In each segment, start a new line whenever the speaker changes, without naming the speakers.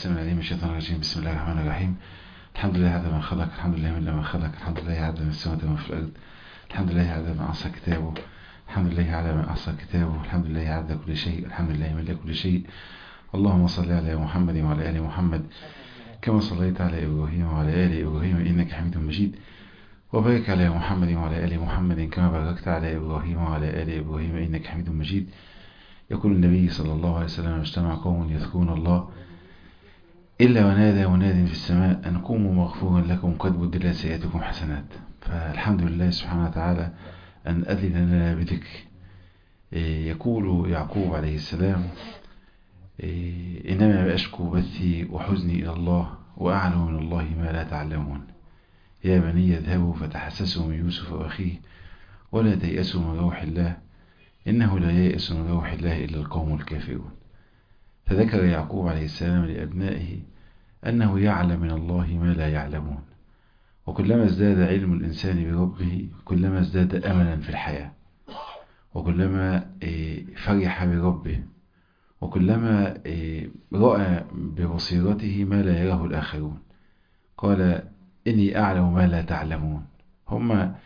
السميع العليم من الشيطان الرجيم بسم الله الرحمن الرحيم الحمد لله عدد ما خلق الحمد لله من ما خلق الحمد لله عدد ما السماوات وما في الأرض الحمد لله عدد ما أحصى كتابه الحمد لله على ما أحصى كتابه الحمد لله عدد كل شيء الحمد لله ملء كل شيء اللهم صل على محمد وعلى آل محمد كما صليت على إبراهيم وعلى آل إبراهيم إنك حميد مجيد وبارك على محمد وعلى آل محمد كما باركت على إبراهيم وعلى آل إبراهيم إنك حميد مجيد يقول النبي صلى الله عليه وسلم اجتمع قوم يذكرون الله إلا ونادى مناد في السماء أن قوموا مغفورا لكم قد بدلت سيئاتكم حسنات فالحمد لله سبحانه وتعالى أن أذن لنا بذكر يقول يعقوب عليه السلام إنما أشكو بثي وحزني إلى الله وأعلم من الله ما لا تعلمون يا بني اذهبوا فتحسسوا من يوسف وأخيه ولا تيأسوا من روح الله إنه لا ييأس من روح الله إلا القوم الكافرون فذكر يعقوب عليه السلام لأبنائه أنه يعلم من الله ما لا يعلمون وكلما ازداد علم الإنسان بربه كلما ازداد أملا في الحياة وكلما فرح بربه وكلما رأى ببصيرته ما لا يراه الآخرون قال إني أعلم ما لا تعلمون هم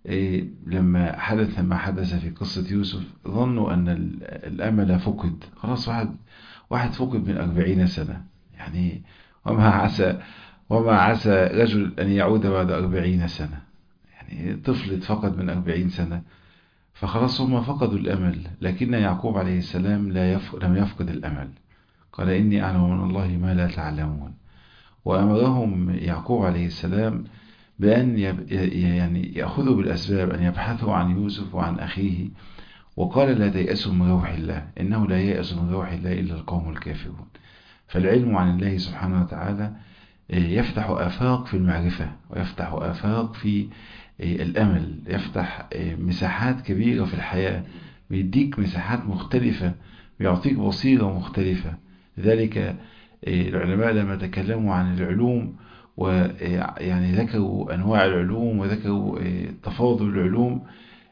لما حدث ما حدث في قصة يوسف ظنوا أن الأمل فقد خلاص واحد واحد فقد من أربعين سنة يعني وما عسى وما عسى رجل أن يعود بعد أربعين سنة يعني طفل فقد من أربعين سنة فخلاص هم فقدوا الأمل لكن يعقوب عليه السلام لا يفق لم يفقد الأمل قال إني أعلم من الله ما لا تعلمون وأمرهم يعقوب عليه السلام بأن يعني يأخذوا بالأسباب أن يبحثوا عن يوسف وعن أخيه وقال لا تيأسوا من روح الله إنه لا ييأس من روح الله إلا القوم الكافرون فالعلم عن الله سبحانه وتعالى يفتح آفاق في المعرفة ويفتح آفاق في الأمل يفتح مساحات كبيرة في الحياة بيديك مساحات مختلفة بيعطيك بصيرة مختلفة لذلك العلماء لما تكلموا عن العلوم ويعني ذكروا أنواع العلوم وذكروا تفاضل العلوم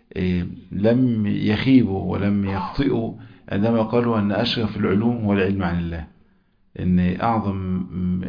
لم يخيبوا ولم يخطئوا عندما قالوا أن أشرف العلوم هو العلم عن الله أن أعظم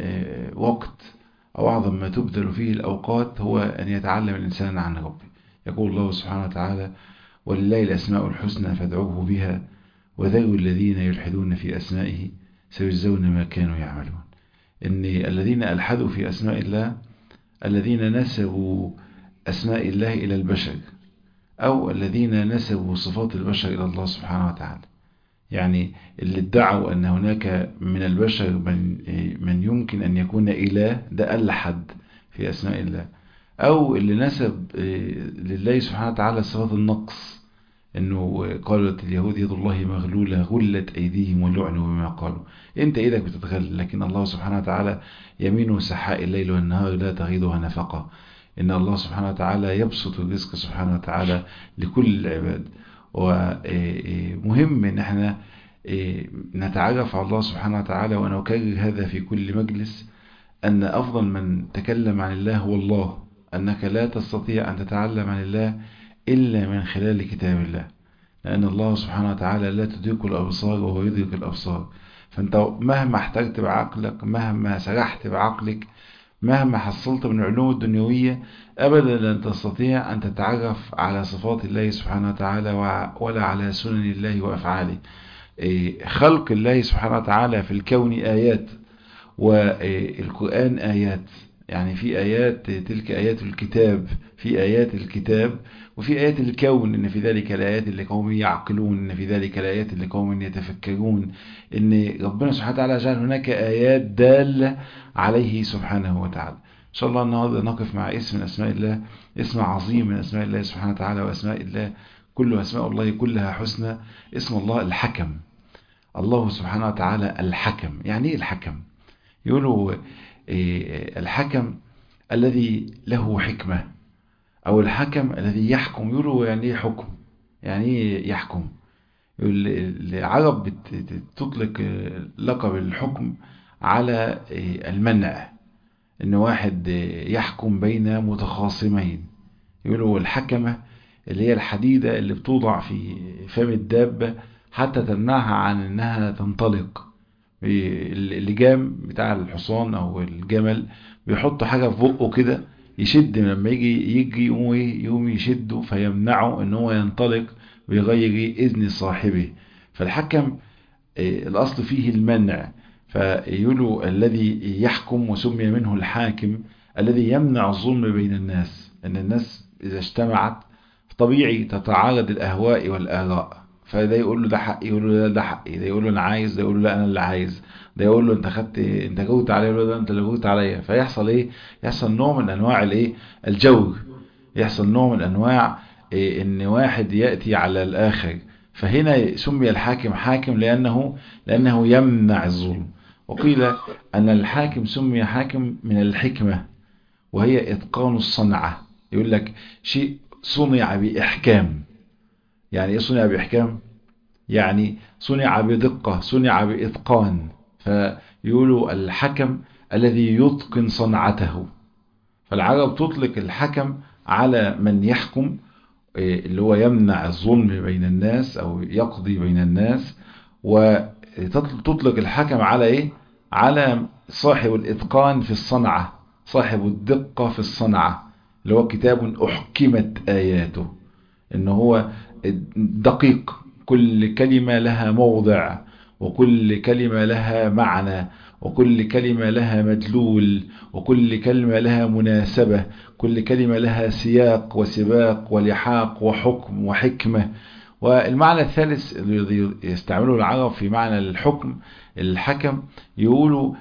وقت أو أعظم ما تبذل فيه الأوقات هو أن يتعلم الإنسان عن ربه يقول الله سبحانه وتعالى ولله الأسماء الحسنى فادعوه بها وذروا الذين يلحدون في أسمائه سيجزون ما كانوا يعملون إن الذين ألحدوا في أسماء الله الذين نسبوا أسماء الله إلى البشر أو الذين نسبوا صفات البشر إلى الله سبحانه وتعالى يعني اللي ادعوا أن هناك من البشر من, من يمكن أن يكون إله ده ألحد في أسماء الله أو اللي نسب لله سبحانه وتعالى صفات النقص انه قالت اليهود يد الله مغلولة غلت ايديهم ولعنوا بما قالوا انت ايدك بتتغل لكن الله سبحانه وتعالى يمينه سحاء الليل والنهار لا تغيضها نفقة ان الله سبحانه وتعالى يبسط الرزق سبحانه وتعالى لكل العباد ومهم ان احنا نتعرف على الله سبحانه وتعالى وانا اكرر هذا في كل مجلس ان افضل من تكلم عن الله هو الله انك لا تستطيع ان تتعلم عن الله إلا من خلال كتاب الله لأن الله سبحانه وتعالى لا تدرك الأبصار وهو يدرك الأبصار فأنت مهما احتجت بعقلك مهما سرحت بعقلك مهما حصلت من العلوم الدنيوية أبدا لن تستطيع أن تتعرف على صفات الله سبحانه وتعالى ولا على سنن الله وأفعاله خلق الله سبحانه وتعالى في الكون آيات والقرآن آيات يعني في آيات تلك آيات الكتاب في آيات الكتاب وفي آيات الكون إن في ذلك الآيات لقوم يعقلون إن في ذلك الآيات لقوم يتفكرون إن ربنا سبحانه وتعالى جعل هناك آيات دالة عليه سبحانه وتعالى إن شاء الله النهارده نقف مع اسم من أسماء الله اسم عظيم من أسماء الله سبحانه وتعالى وأسماء الله كل أسماء الله كلها حسنى اسم الله الحكم الله سبحانه وتعالى الحكم يعني إيه الحكم يقولوا الحكم الذي له حكمة أو الحكم الذي يحكم يقولوا يعني ايه حكم يعني ايه يحكم العرب تطلق لقب الحكم على المنع ان واحد يحكم بين متخاصمين يقولوا الحكمة اللي هي الحديدة اللي بتوضع في فم الدابة حتى تمنعها عن انها تنطلق اللجام بتاع الحصان او الجمل بيحطوا حاجة في بقه كده يشد لما يجي يجي يقوم يقوم يشده فيمنعه ان هو ينطلق بغير اذن صاحبه فالحكم الاصل فيه المنع فيقولوا الذي يحكم وسمي منه الحاكم الذي يمنع الظلم بين الناس ان الناس اذا اجتمعت طبيعي تتعارض الاهواء والاراء فده يقول له ده حقي يقول له ده حقي ده يقول له انا عايز ده يقول له لا انا اللي عايز ده يقول له انت خدت انت جوت عليا يقول له ده انت اللي جوت عليا فيحصل ايه يحصل نوع من انواع الايه الجور يحصل نوع من انواع إيه ان واحد ياتي على الاخر فهنا سمي الحاكم حاكم لانه لانه يمنع الظلم وقيل ان الحاكم سمي حاكم من الحكمه وهي اتقان الصنعه يقول لك شيء صنع باحكام يعني ايه صنع باحكام يعني صنع بدقة صنع بإتقان فيقولوا الحكم الذي يتقن صنعته فالعرب تطلق الحكم على من يحكم اللي هو يمنع الظلم بين الناس أو يقضي بين الناس وتطلق الحكم على إيه على صاحب الإتقان في الصنعة صاحب الدقة في الصنعة اللي هو كتاب أحكمت آياته إن هو دقيق كل كلمة لها موضع وكل كلمة لها معنى وكل كلمة لها مدلول وكل كلمة لها مناسبة كل كلمة لها سياق وسباق ولحاق وحكم وحكمة والمعنى الثالث الذي يستعمله العرب في معنى الحكم الحكم يقولوا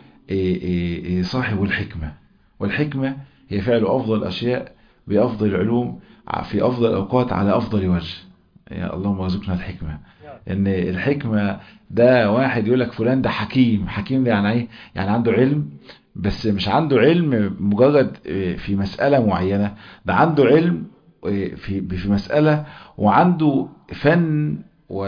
صاحب الحكمة والحكمة هي فعل أفضل الأشياء بأفضل العلوم في أفضل الأوقات على أفضل وجه يا اللهم ارزقنا الحكمة ان الحكمة ده واحد يقول لك فلان ده حكيم حكيم ده يعني ايه يعني عنده علم بس مش عنده علم مجرد في مسألة معينة ده عنده علم في في مسألة وعنده فن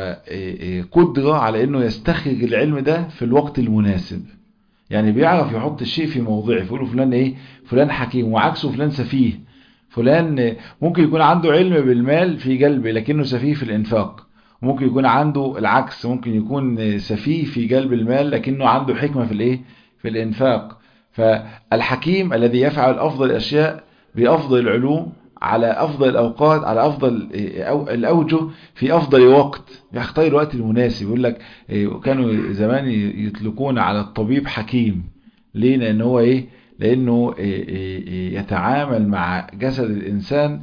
وقدرة على انه يستخرج العلم ده في الوقت المناسب يعني بيعرف يحط الشيء في موضعه فيقولوا فلان ايه فلان حكيم وعكسه فلان سفيه فلان ممكن يكون عنده علم بالمال في قلبه لكنه سفيه في الانفاق ممكن يكون عنده العكس ممكن يكون سفيه في قلب المال لكنه عنده حكمة في الايه في الانفاق فالحكيم الذي يفعل افضل الاشياء بافضل العلوم على افضل الاوقات على افضل الاوجه في افضل وقت يختار الوقت المناسب يقول لك كانوا زمان يطلقون على الطبيب حكيم ليه لان هو ايه لانه يتعامل مع جسد الانسان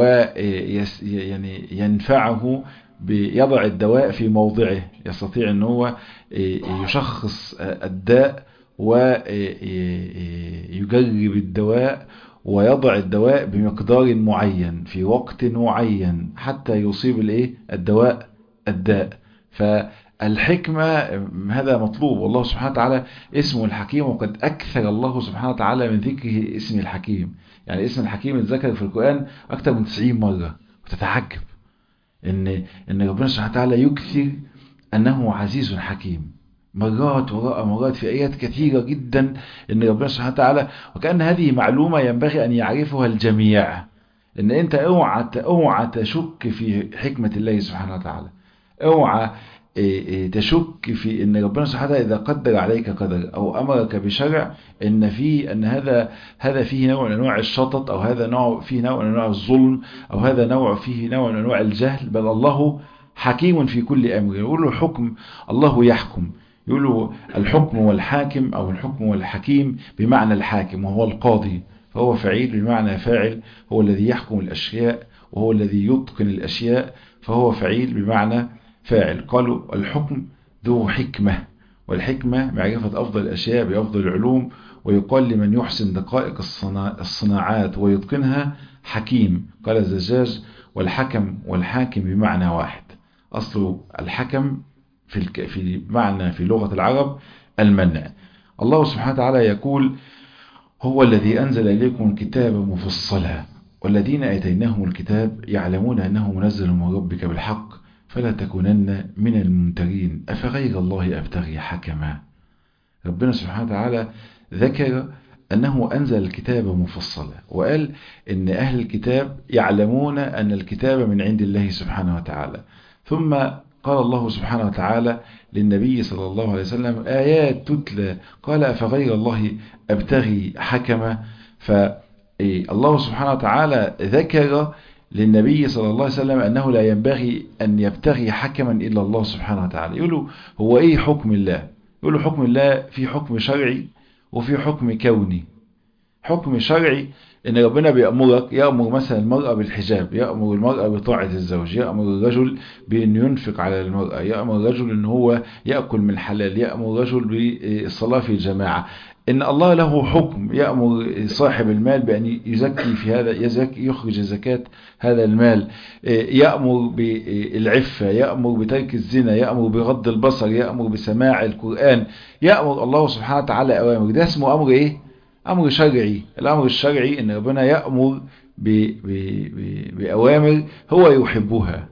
ويعني ينفعه بيضع الدواء في موضعه يستطيع ان هو يشخص الداء ويجرب الدواء ويضع الدواء بمقدار معين في وقت معين حتى يصيب الايه الدواء الداء فالحكمة هذا مطلوب والله سبحانه وتعالى اسمه الحكيم وقد أكثر الله سبحانه وتعالى من ذكره اسم الحكيم يعني اسم الحكيم اتذكر في القرآن أكثر من 90 مرة وتتعجب ان ان ربنا سبحانه وتعالى يكثر انه عزيز حكيم مرات وراء مرات في ايات كثيره جدا ان ربنا سبحانه وتعالى وكان هذه معلومه ينبغي ان يعرفها الجميع ان انت اوعى اوعى تشك في حكمه الله سبحانه وتعالى اوعى تشك في ان ربنا سبحانه وتعالى اذا قدر عليك قدر او امرك بشرع ان في ان هذا هذا فيه نوع من انواع الشطط او هذا نوع فيه نوع من انواع الظلم او هذا نوع فيه نوع من انواع الجهل بل الله حكيم في كل امر يقول له حكم الله يحكم يقول له الحكم والحاكم او الحكم والحكيم بمعنى الحاكم وهو القاضي فهو فعيل بمعنى فاعل هو الذي يحكم الاشياء وهو الذي يتقن الاشياء فهو فعيل بمعنى فاعل قالوا الحكم ذو حكمة والحكمة معرفة أفضل الأشياء بأفضل العلوم ويقال لمن يحسن دقائق الصناعات ويتقنها حكيم قال الزجاج والحكم والحاكم بمعنى واحد أصل الحكم في, الك... في معنى في لغة العرب المنع الله سبحانه وتعالى يقول هو الذي أنزل إليكم الكتاب مفصلا والذين أتيناهم الكتاب يعلمون أنه منزل من ربك بالحق فلا تكونن من الممترين أفغير الله أبتغي حكما ربنا سبحانه وتعالى ذكر أنه أنزل الكتاب مفصلا وقال إن أهل الكتاب يعلمون أن الكتاب من عند الله سبحانه وتعالى ثم قال الله سبحانه وتعالى للنبي صلى الله عليه وسلم آيات تتلى قال أفغير الله أبتغي حكما فالله سبحانه وتعالى ذكر للنبي صلى الله عليه وسلم أنه لا ينبغي أن يبتغي حكما إلا الله سبحانه وتعالى يقولوا هو إيه حكم الله يقولوا حكم الله في حكم شرعي وفي حكم كوني حكم شرعي ان ربنا بيأمرك يأمر مثلا المرأة بالحجاب يأمر المرأة بطاعة الزوج يأمر الرجل بأن ينفق على المرأة يأمر الرجل ان هو يأكل من حلال يأمر الرجل بالصلاة في الجماعة ان الله له حكم يأمر صاحب المال بأن يزكي في هذا يزكي يخرج زكاة هذا المال يأمر بالعفة يأمر بترك الزنا يأمر بغض البصر يأمر بسماع القرآن يأمر الله سبحانه وتعالى أوامر ده اسمه أمر إيه أمر شرعي الأمر الشرعي أن ربنا يأمر ب ب ب بأوامر هو يحبها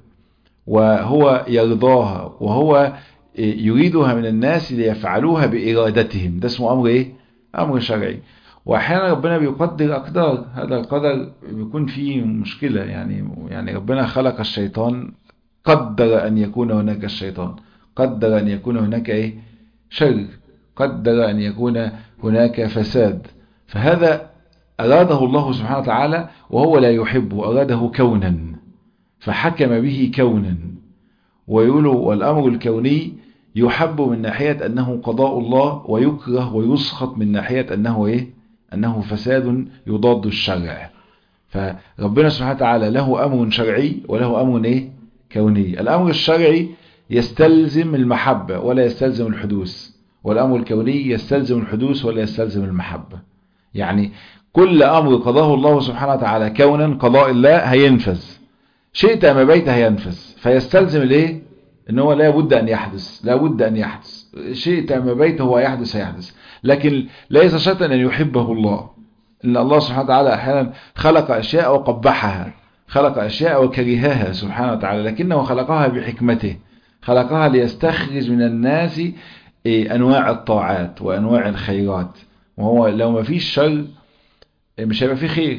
وهو يرضاها وهو يريدها من الناس ليفعلوها بإرادتهم ده اسمه أمر إيه؟ أمر شرعي وأحيانا ربنا بيقدر أقدار هذا القدر بيكون فيه مشكلة يعني يعني ربنا خلق الشيطان قدر أن يكون هناك الشيطان قدر أن يكون هناك إيه؟ شر قدر أن يكون هناك فساد فهذا أراده الله سبحانه وتعالى وهو لا يحبه أراده كونا فحكم به كونا ويقول والأمر الكوني يحب من ناحية أنه قضاء الله ويكره ويسخط من ناحية أنه إيه؟ أنه فساد يضاد الشرع فربنا سبحانه وتعالى له أمر شرعي وله أمر إيه؟ كوني الأمر الشرعي يستلزم المحبة ولا يستلزم الحدوث والأمر الكوني يستلزم الحدوث ولا يستلزم المحبة يعني كل أمر قضاه الله سبحانه وتعالى كونا قضاء الله هينفذ شئت أم بيت هينفذ فيستلزم الايه ان هو لا بد أن يحدث لا بد أن يحدث شئت أم بيت هو يحدث هيحدث لكن ليس شرطا أن يحبه الله إن الله سبحانه وتعالى أحيانا خلق أشياء وقبحها خلق أشياء وكرهها سبحانه وتعالى لكنه خلقها بحكمته خلقها ليستخرج من الناس أنواع الطاعات وأنواع الخيرات وهو لو ما فيش شر مش هيبقى فيه خير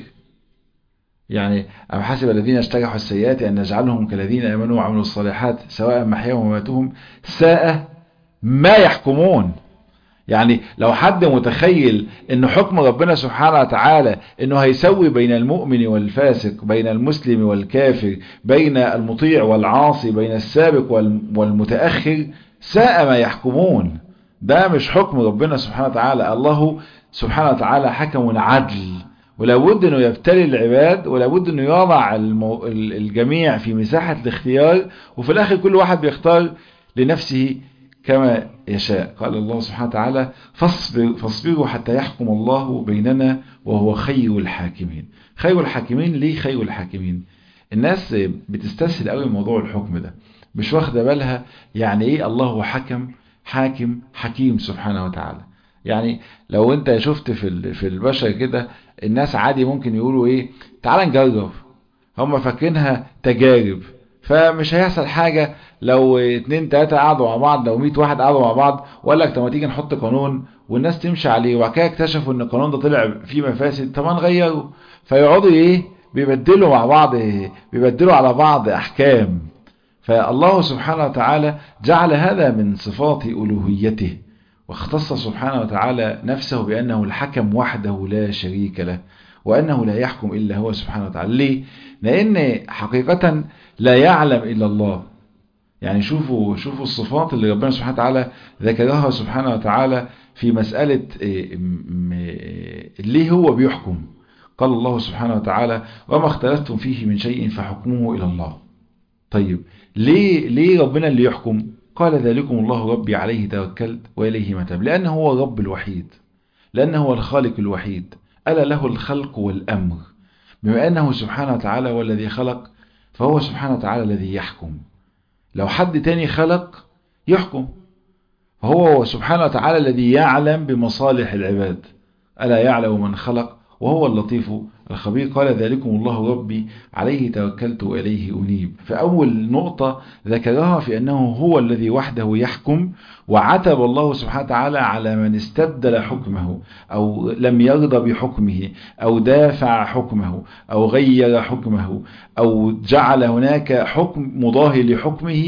يعني أم حسب الذين اشترحوا السيئات أن نجعلهم كالذين آمنوا وعملوا الصالحات سواء محياهم وماتهم ساء ما يحكمون يعني لو حد متخيل ان حكم ربنا سبحانه وتعالى انه هيسوي بين المؤمن والفاسق بين المسلم والكافر بين المطيع والعاصي بين السابق والمتأخر ساء ما يحكمون ده مش حكم ربنا سبحانه وتعالى الله سبحانه وتعالى حكم عدل ولا بد انه يبتلي العباد ولا بد انه يضع المو... الجميع في مساحة الاختيار وفي الاخر كل واحد بيختار لنفسه كما يشاء قال الله سبحانه وتعالى فاصبر فاصبروا حتى يحكم الله بيننا وهو خير الحاكمين خير الحاكمين ليه خير الحاكمين الناس بتستسهل قوي موضوع الحكم ده مش واخده بالها يعني ايه الله حكم حاكم حكيم سبحانه وتعالى يعني لو انت شفت في في البشر كده الناس عادي ممكن يقولوا ايه تعال نجرب هم فاكرينها تجارب فمش هيحصل حاجة لو اتنين تلاتة قعدوا مع بعض لو مية واحد قعدوا مع بعض وقال لك طب ما تيجي نحط قانون والناس تمشي عليه وبعد كده اكتشفوا ان القانون ده طلع فيه مفاسد طب ما نغيره فيقعدوا ايه بيبدلوا مع بعض إيه؟ بيبدلوا على بعض احكام فالله سبحانه وتعالى جعل هذا من صفات ألوهيته واختص سبحانه وتعالى نفسه بأنه الحكم وحده لا شريك له وأنه لا يحكم إلا هو سبحانه وتعالى ليه؟ لأن حقيقة لا يعلم إلا الله يعني شوفوا شوفوا الصفات اللي ربنا سبحانه وتعالى ذكرها سبحانه وتعالى في مسألة ليه هو بيحكم قال الله سبحانه وتعالى وما اختلفتم فيه من شيء فحكمه إلى الله طيب ليه ليه ربنا اللي يحكم قال ذلكم الله ربي عليه توكلت وإليه متاب لأنه هو الرب الوحيد لأنه هو الخالق الوحيد ألا له الخلق والأمر بما أنه سبحانه وتعالى هو الذي خلق فهو سبحانه وتعالى الذي يحكم لو حد تاني خلق يحكم فهو سبحانه وتعالى الذي يعلم بمصالح العباد ألا يعلم من خلق وهو اللطيف الخبير قال ذلكم الله ربي عليه توكلت وإليه أنيب فأول نقطة ذكرها في أنه هو الذي وحده يحكم وعتب الله سبحانه وتعالى على من استبدل حكمه أو لم يرضى بحكمه أو دافع حكمه أو غير حكمه أو جعل هناك حكم مضاهي لحكمه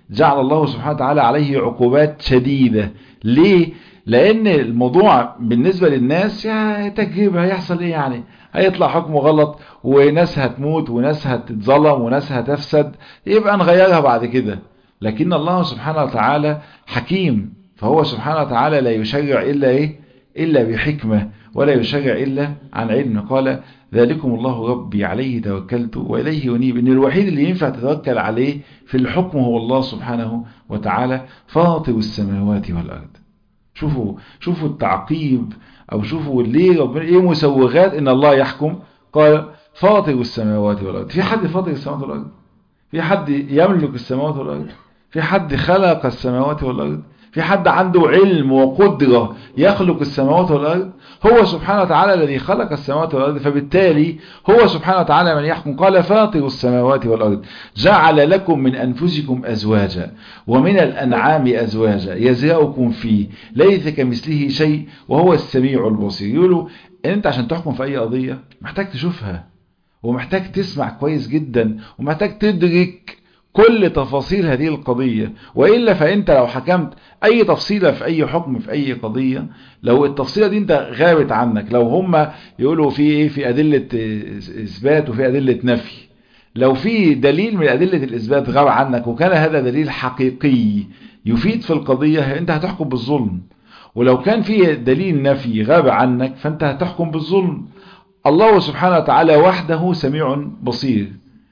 جعل الله سبحانه وتعالى عليه عقوبات شديدة ليه؟ لأن الموضوع بالنسبة للناس يا تجربة هيحصل ايه يعني هيطلع حكمه غلط وناس هتموت وناس هتتظلم وناس هتفسد يبقى نغيرها بعد كده لكن الله سبحانه وتعالى حكيم فهو سبحانه وتعالى لا يشرع إلا إيه إلا بحكمة ولا يشرع إلا عن علم قال ذلكم الله ربي عليه توكلت وإليه أنيب إن الوحيد اللي ينفع تتوكل عليه في الحكم هو الله سبحانه وتعالى فاطر السماوات والأرض شوفوا شوفوا التعقيب أو شوفوا ليه ربنا إيه مسوغات إن الله يحكم قال فاطر السماوات والأرض في حد فاطر السماوات والأرض في حد يملك السماوات والأرض في حد خلق السماوات والأرض في حد عنده علم وقدرة يخلق السماوات والأرض هو سبحانه وتعالى الذي خلق السماوات والأرض فبالتالي هو سبحانه وتعالى من يحكم قال فاطر السماوات والأرض جعل لكم من أنفسكم أزواجا ومن الأنعام أزواجا يزرعكم فيه ليس كمثله شيء وهو السميع البصير يقولوا أنت عشان تحكم في أي قضية محتاج تشوفها ومحتاج تسمع كويس جدا ومحتاج تدرك كل تفاصيل هذه القضية وإلا فأنت لو حكمت أي تفصيلة في أي حكم في أي قضية لو التفصيلة دي أنت غابت عنك لو هم يقولوا في إيه في أدلة إثبات وفي أدلة نفي لو في دليل من أدلة الإثبات غاب عنك وكان هذا دليل حقيقي يفيد في القضية أنت هتحكم بالظلم ولو كان في دليل نفي غاب عنك فأنت هتحكم بالظلم الله سبحانه وتعالى وحده سميع بصير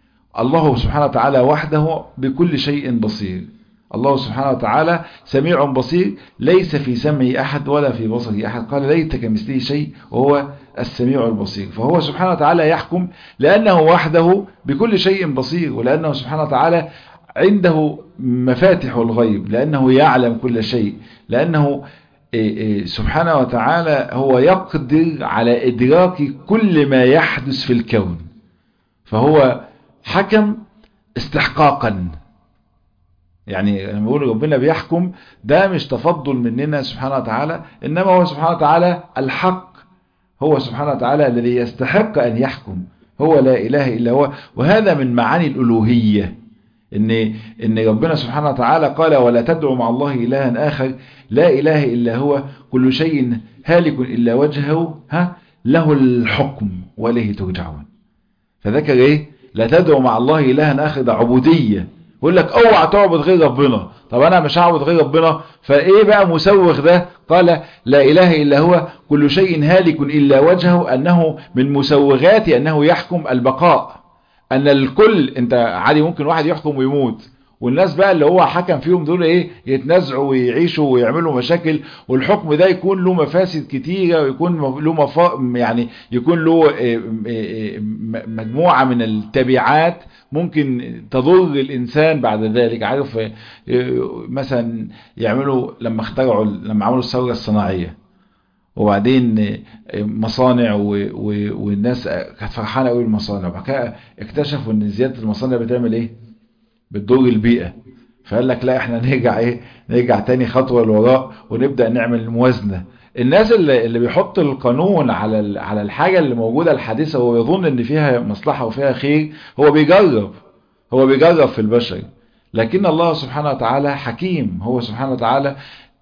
الله سبحانه وتعالى وحده بكل شيء بصير الله سبحانه وتعالى سميع بصير ليس في سمعه أحد ولا في بصره أحد قال ليت كمثله شيء وهو السميع البصير فهو سبحانه وتعالى يحكم لأنه وحده بكل شيء بصير ولأنه سبحانه وتعالى عنده مفاتح الغيب لأنه يعلم كل شيء لأنه سبحانه وتعالى هو يقدر على إدراك كل ما يحدث في الكون فهو حكم استحقاقا يعني لما بيقول ربنا بيحكم ده مش تفضل مننا سبحانه وتعالى إنما هو سبحانه وتعالى الحق هو سبحانه وتعالى الذي يستحق أن يحكم هو لا إله إلا هو وهذا من معاني الألوهية إن, إن ربنا سبحانه وتعالى قال ولا تدعوا مع الله إلها آخر لا إله إلا هو كل شيء هالك إلا وجهه ها له الحكم وإليه ترجعون فذكر إيه لا تدعوا مع الله إلها آخر ده عبودية يقول لك اوعى تعبد غير ربنا طب انا مش هعبد غير ربنا فايه بقى مسوغ ده قال لا اله الا هو كل شيء هالك الا وجهه انه من مسوغات انه يحكم البقاء ان الكل انت عادي ممكن واحد يحكم ويموت والناس بقى اللي هو حكم فيهم دول ايه يتنازعوا ويعيشوا ويعملوا مشاكل والحكم ده يكون له مفاسد كتيرة ويكون له مفا يعني يكون له مجموعة من التبعات ممكن تضر الانسان بعد ذلك عارف مثلا يعملوا لما اخترعوا لما عملوا الثورة الصناعية وبعدين مصانع و... و... والناس كانت فرحانه قوي بالمصانع وبعد كده اكتشفوا ان زياده المصانع بتعمل ايه بتضر البيئه فقال لك لا احنا نرجع ايه نرجع تاني خطوه لوراء ونبدا نعمل موازنه الناس اللي اللي بيحط القانون على على الحاجه اللي موجوده الحديثه وهو يظن ان فيها مصلحه وفيها خير هو بيجرب هو بيجرب في البشر لكن الله سبحانه وتعالى حكيم هو سبحانه وتعالى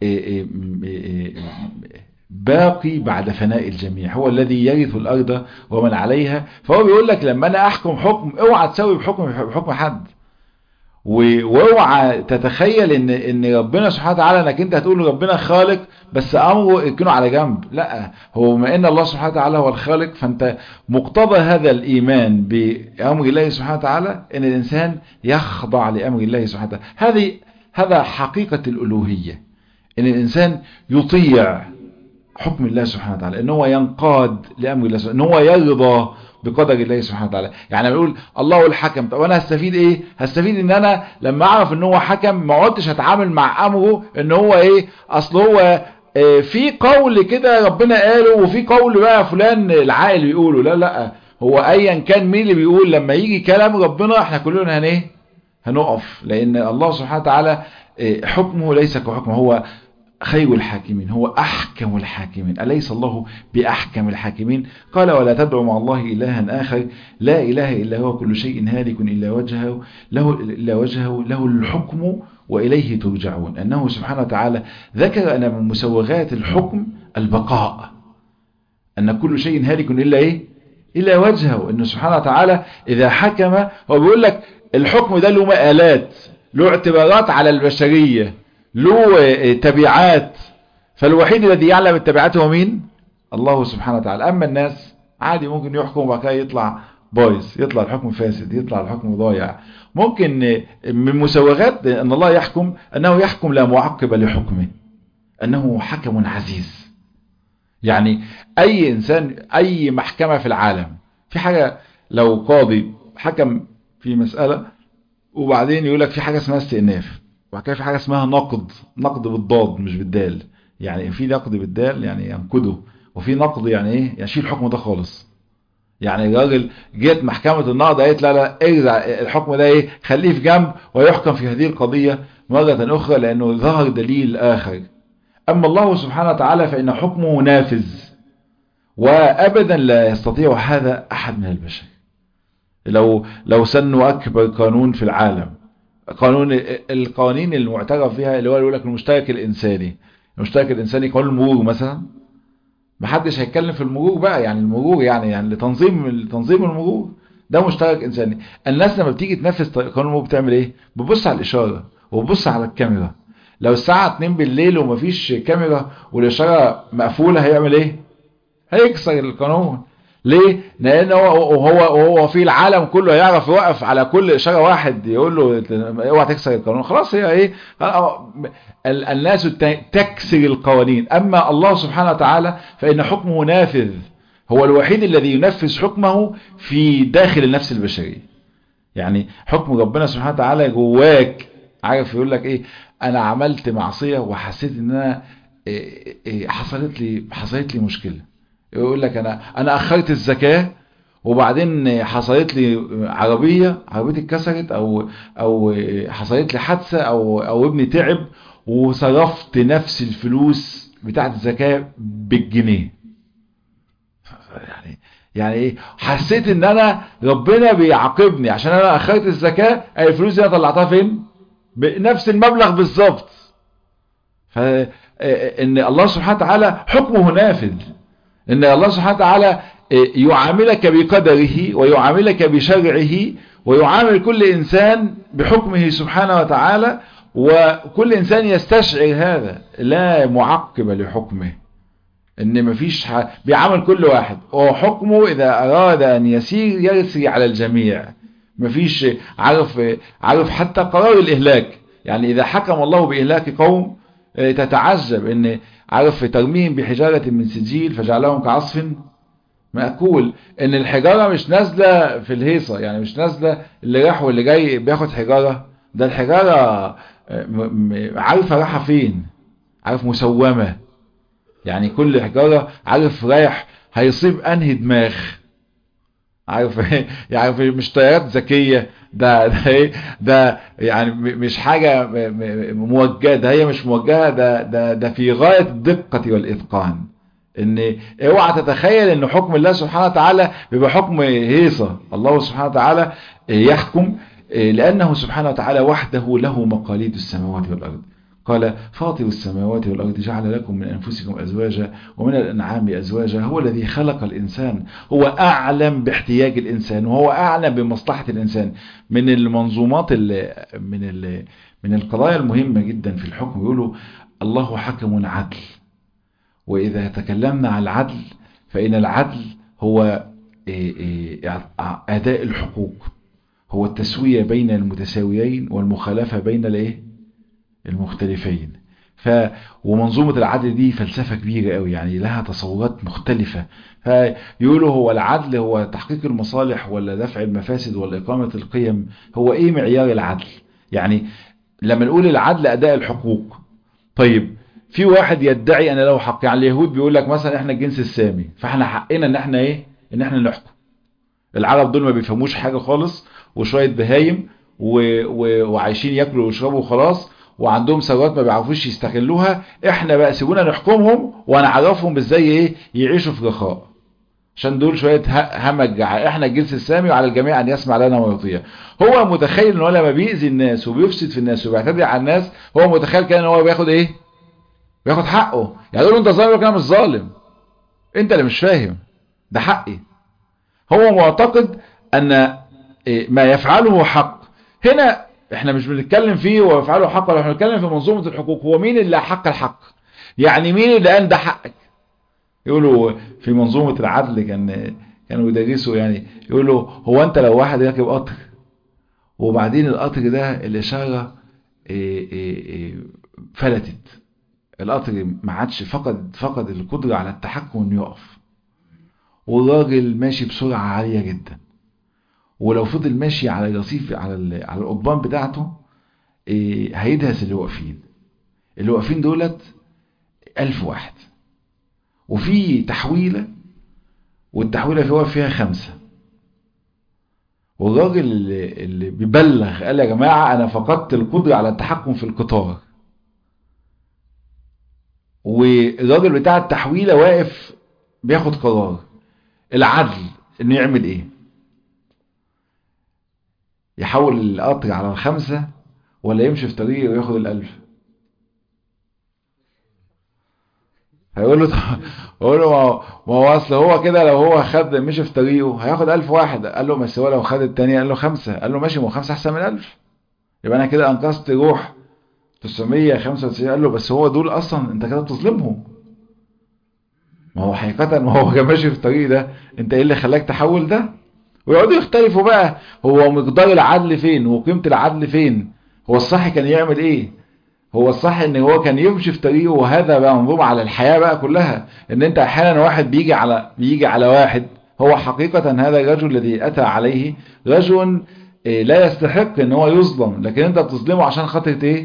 باقي بعد فناء الجميع هو الذي يرث الأرض ومن عليها فهو بيقول لك لما أنا أحكم حكم اوعى تسوي بحكم بحكم حد واوعى تتخيل ان ان ربنا سبحانه وتعالى انك انت هتقول ربنا خالق بس امره يكونوا على جنب لا هو بما ان الله سبحانه وتعالى هو الخالق فانت مقتضى هذا الايمان بامر الله سبحانه وتعالى ان الانسان يخضع لامر الله سبحانه وتعالى هذه هذا حقيقة الالوهية ان الانسان يطيع حكم الله سبحانه وتعالى ان هو ينقاد لامر الله سبحانه ان هو يرضى بقدر الله سبحانه وتعالى يعني بيقول الله الحكم طب انا هستفيد ايه هستفيد ان انا لما اعرف ان هو حكم ما عدتش هتعامل مع امره ان هو ايه اصل هو اه في قول كده ربنا قاله وفي قول بقى فلان العاقل بيقوله لا لا هو ايا كان مين اللي بيقول لما يجي كلام ربنا احنا كلنا هن ايه هنقف لان الله سبحانه وتعالى اه حكمه ليس كحكمه هو خير الحاكمين هو أحكم الحاكمين أليس الله بأحكم الحاكمين قال ولا تدعو مع الله إلها آخر لا إله إلا هو كل شيء هالك إلا وجهه له, إلا وجهه له الحكم وإليه ترجعون أنه سبحانه وتعالى ذكر أن من مسوغات الحكم البقاء أن كل شيء هالك إلا إيه إلا وجهه أنه سبحانه وتعالى إذا حكم هو بيقول لك الحكم ده له مآلات له اعتبارات على البشرية له تبعات فالوحيد الذي يعلم التبعات هو مين الله سبحانه وتعالى أما الناس عادي ممكن يحكم وبعد كده يطلع بايظ يطلع الحكم فاسد يطلع الحكم ضايع ممكن من مسوغات أن الله يحكم أنه يحكم لا معقب لحكمه أنه حكم عزيز يعني أي إنسان أي محكمة في العالم في حاجة لو قاضي حكم في مسألة وبعدين يقول لك في حاجة اسمها استئناف وبعد كده في حاجة اسمها نقد نقد بالضاد مش بالدال يعني في نقد بالدال يعني ينقده وفي نقد يعني ايه يعني شيل الحكم ده خالص يعني الراجل جت محكمة النقد قالت لا لا ارجع الحكم ده ايه خليه في جنب ويحكم في هذه القضية مرة اخرى لانه ظهر دليل اخر اما الله سبحانه وتعالى فان حكمه نافذ وابدا لا يستطيع هذا احد من البشر لو لو سنوا اكبر قانون في العالم قانون القوانين المعترف بها اللي هو يقول لك المشترك الانساني المشترك الانساني قانون المرور مثلا ما حدش هيتكلم في المرور بقى يعني المرور يعني يعني لتنظيم تنظيم المرور ده مشترك انساني الناس لما بتيجي تنفذ قانون المرور بتعمل ايه بتبص على الاشاره وبتبص على الكاميرا لو الساعه 2 بالليل ومفيش كاميرا والاشاره مقفوله هيعمل ايه هيكسر القانون ليه لان هو وهو وهو في العالم كله يعرف يوقف على كل اشاره واحد يقول له اوعى تكسر القانون خلاص هي ايه الناس تكسر القوانين اما الله سبحانه وتعالى فان حكمه نافذ هو الوحيد الذي ينفذ حكمه في داخل النفس البشريه يعني حكم ربنا سبحانه وتعالى جواك عارف يقول لك ايه انا عملت معصيه وحسيت ان انا إيه إيه حصلت لي حصلت لي مشكله يقول لك انا انا اخرت الزكاة وبعدين حصلت لي عربية عربيتي اتكسرت او او حصلت لي حادثة او او ابني تعب وصرفت نفس الفلوس بتاعت الزكاة بالجنيه يعني يعني ايه حسيت ان انا ربنا بيعاقبني عشان انا اخرت الزكاة الفلوس دي انا طلعتها فين بنفس المبلغ بالظبط فان الله سبحانه وتعالى حكمه نافذ ان الله سبحانه وتعالى يعاملك بقدره ويعاملك بشرعه ويعامل كل انسان بحكمه سبحانه وتعالى وكل انسان يستشعر هذا لا معقب لحكمه ان مفيش ح... بيعامل كل واحد وحكمه اذا اراد ان يسير يسري على الجميع مفيش عارف عارف حتى قرار الاهلاك يعني اذا حكم الله باهلاك قوم تتعجب ان عارف ترميهم بحجارة من سجيل فجعلهم كعصف مأكول ان الحجارة مش نازلة في الهيصة يعني مش نازلة اللي راح واللي جاي بياخد حجارة ده الحجارة عارفة رايحة فين عارف مسومة يعني كل حجارة عارف رايح هيصيب انهي دماغ عارف يعني مش طيارات ذكيه ده ده ايه ده يعني مش حاجه موجهه ده هي مش موجهه ده ده ده في غايه الدقه والاتقان ان اوعى تتخيل ان حكم الله سبحانه وتعالى بيبقى حكم هيصه الله سبحانه وتعالى يحكم لانه سبحانه وتعالى وحده له مقاليد السماوات والارض قال فاطر السماوات والأرض جعل لكم من أنفسكم أزواجا ومن الأنعام أزواجا هو الذي خلق الإنسان هو أعلم باحتياج الإنسان وهو أعلم بمصلحة الإنسان من المنظومات اللي من ال من القضايا المهمة جدا في الحكم يقولوا الله حكم عدل وإذا تكلمنا عن العدل فإن العدل هو أداء الحقوق هو التسوية بين المتساويين والمخالفة بين الايه المختلفين ف ومنظومة العدل دي فلسفة كبيرة قوي يعني لها تصورات مختلفة فيقولوا هو العدل هو تحقيق المصالح ولا دفع المفاسد ولا إقامة القيم هو ايه معيار العدل يعني لما نقول العدل أداء الحقوق طيب في واحد يدعي أن له حق يعني اليهود بيقول لك مثلا احنا الجنس السامي فاحنا حقنا ان احنا ايه ان احنا نحكم العرب دول ما بيفهموش حاجة خالص وشوية بهايم و... و... وعايشين ياكلوا ويشربوا وخلاص وعندهم ثروات ما بيعرفوش يستغلوها احنا بقى سيبونا نحكمهم ونعرفهم ازاي ايه يعيشوا في رخاء عشان دول شوية همج احنا الجنس السامي وعلى الجميع ان يسمع لنا ويطيع هو متخيل ان هو لما بيأذي الناس وبيفسد في الناس وبيعتدي على الناس هو متخيل كده ان هو بياخد ايه بياخد حقه يعني يقول له انت ظالم انا مش ظالم انت اللي مش فاهم ده حقي هو معتقد ان ما يفعله حق هنا احنا مش بنتكلم فيه ويفعله حق ولا احنا بنتكلم في منظومة الحقوق هو مين اللي حق الحق يعني مين اللي قال ده حقك يقولوا في منظومة العدل كان كانوا يدرسوا يعني يقولوا هو انت لو واحد راكب قطر وبعدين القطر ده الاشارة ايه ايه ايه فلتت القطر ما عادش فقد فقد القدرة على التحكم انه يقف والراجل ماشي بسرعة عالية جدا ولو فضل ماشي على الرصيف على على القضبان بتاعته إيه هيدهس اللي واقفين اللي واقفين دولت ألف واحد وفي تحويلة والتحويلة في واقف فيها خمسة والراجل اللي, اللي بيبلغ قال يا جماعة أنا فقدت القدرة على التحكم في القطار والراجل بتاع التحويلة واقف بياخد قرار العدل انه يعمل ايه يحول القطر على الخمسة ولا يمشي في طريقه وياخد الألف هيقول له يقول له ما هو اصل هو كده لو هو خد مشي في طريقه هياخد ألف واحد قال له بس هو لو خد التانية قال له خمسة قال له ماشي ما هو خمسة أحسن من ألف يبقى أنا كده أنقذت روح 995 قال له بس هو دول أصلا أنت كده بتظلمهم ما هو حقيقة ما هو كان ماشي في الطريق ده أنت إيه اللي خلاك تحول ده ويقعدوا يختلفوا بقى هو مقدار العدل فين وقيمة العدل فين هو الصح كان يعمل ايه هو الصح ان هو كان يمشي في طريقه وهذا بقى منظوم على الحياة بقى كلها ان انت احيانا واحد بيجي على بيجي على واحد هو حقيقة هذا الرجل الذي اتى عليه رجل إيه لا يستحق ان هو يظلم لكن انت بتظلمه عشان خاطر ايه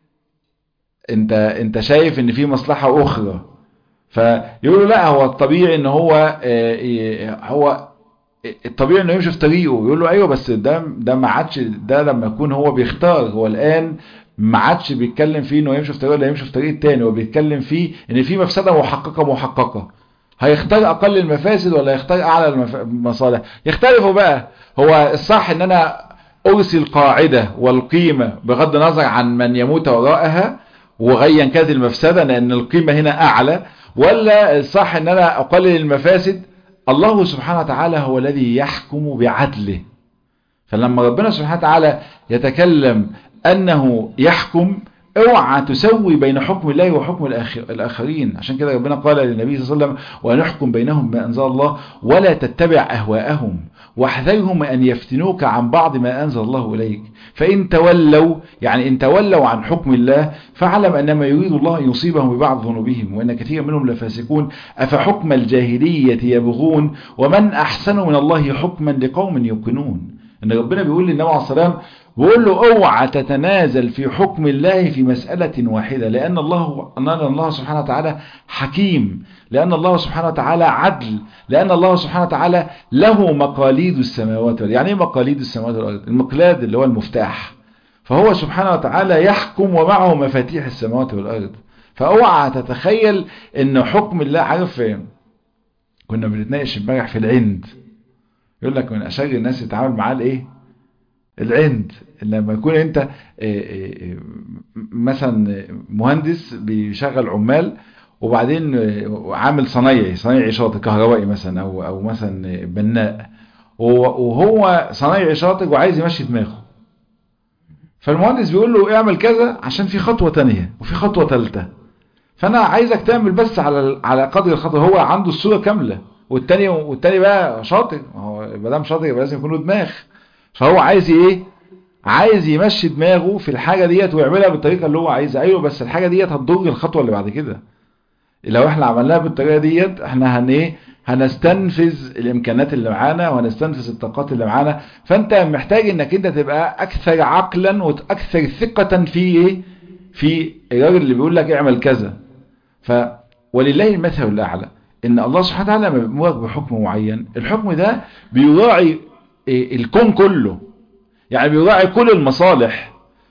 انت انت شايف ان في مصلحة اخرى فيقولوا لا هو الطبيعي ان هو إيه هو الطبيعي انه يمشي في طريقه يقول له ايوه بس ده ده ما عادش ده لما يكون هو بيختار هو الان ما عادش بيتكلم فيه انه يمشي في طريقه ولا يمشي في طريق التاني هو بيتكلم فيه ان في مفسده محققه محققه هيختار اقل المفاسد ولا يختار اعلى المصالح يختلفوا بقى هو الصح ان انا ارسل قاعده والقيمه بغض النظر عن من يموت وراءها وغيا كانت المفسده لان القيمه هنا اعلى ولا الصح ان انا اقلل المفاسد الله سبحانه وتعالى هو الذي يحكم بعدله فلما ربنا سبحانه وتعالى يتكلم أنه يحكم اوعى تسوي بين حكم الله وحكم الآخرين عشان كده ربنا قال للنبي صلى الله عليه وسلم ونحكم بينهم ما أنزل الله ولا تتبع أهواءهم واحذرهم أن يفتنوك عن بعض ما أنزل الله إليك فإن تولوا يعني إن تولوا عن حكم الله فاعلم أنما يريد الله أن يصيبهم ببعض ذنوبهم وأن كثير منهم لفاسقون أفحكم الجاهلية يبغون ومن أحسن من الله حكما لقوم يوقنون ان ربنا بيقول للنبي عليه الصلاه والسلام بيقول له اوعى تتنازل في حكم الله في مسألة واحدة لأن الله أن الله سبحانه وتعالى حكيم لأن الله سبحانه وتعالى عدل لأن الله سبحانه وتعالى له مقاليد السماوات والأرض يعني ايه مقاليد السماوات والأرض المقلاد اللي هو المفتاح فهو سبحانه وتعالى يحكم ومعه مفاتيح السماوات والأرض فاوعى تتخيل ان حكم الله عارف كنا بنتناقش امبارح في العند يقول لك من اشر الناس يتعامل معاه الايه العند لما يكون انت مثلا مهندس بيشغل عمال وبعدين عامل صنايعي صنايعي شاطر كهربائي مثلا او او مثلا بناء وهو صنايعي شاطر وعايز يمشي دماغه فالمهندس بيقول له اعمل كذا عشان في خطوة تانية وفي خطوة ثالثه فانا عايزك تعمل بس على على قدر الخطوة هو عنده الصورة كاملة والتاني والتاني بقى شاطر هو ما دام شاطر يبقى لازم يكون له دماغ فهو عايز ايه عايز يمشي دماغه في الحاجة ديت ويعملها بالطريقة اللي هو عايزها ايوه بس الحاجة ديت هتضر الخطوة اللي بعد كده لو احنا عملناها بالطريقة ديت احنا هن ايه هنستنفذ الامكانات اللي معانا وهنستنفذ الطاقات اللي معانا فانت محتاج انك انت تبقى اكثر عقلا واكثر ثقة في ايه في الراجل اللي بيقول لك اعمل كذا ف ولله المثل الاعلى ان الله سبحانه وتعالى لما بيأمرك بحكم معين الحكم ده بيراعي الكون كله يعني بيراعي كل المصالح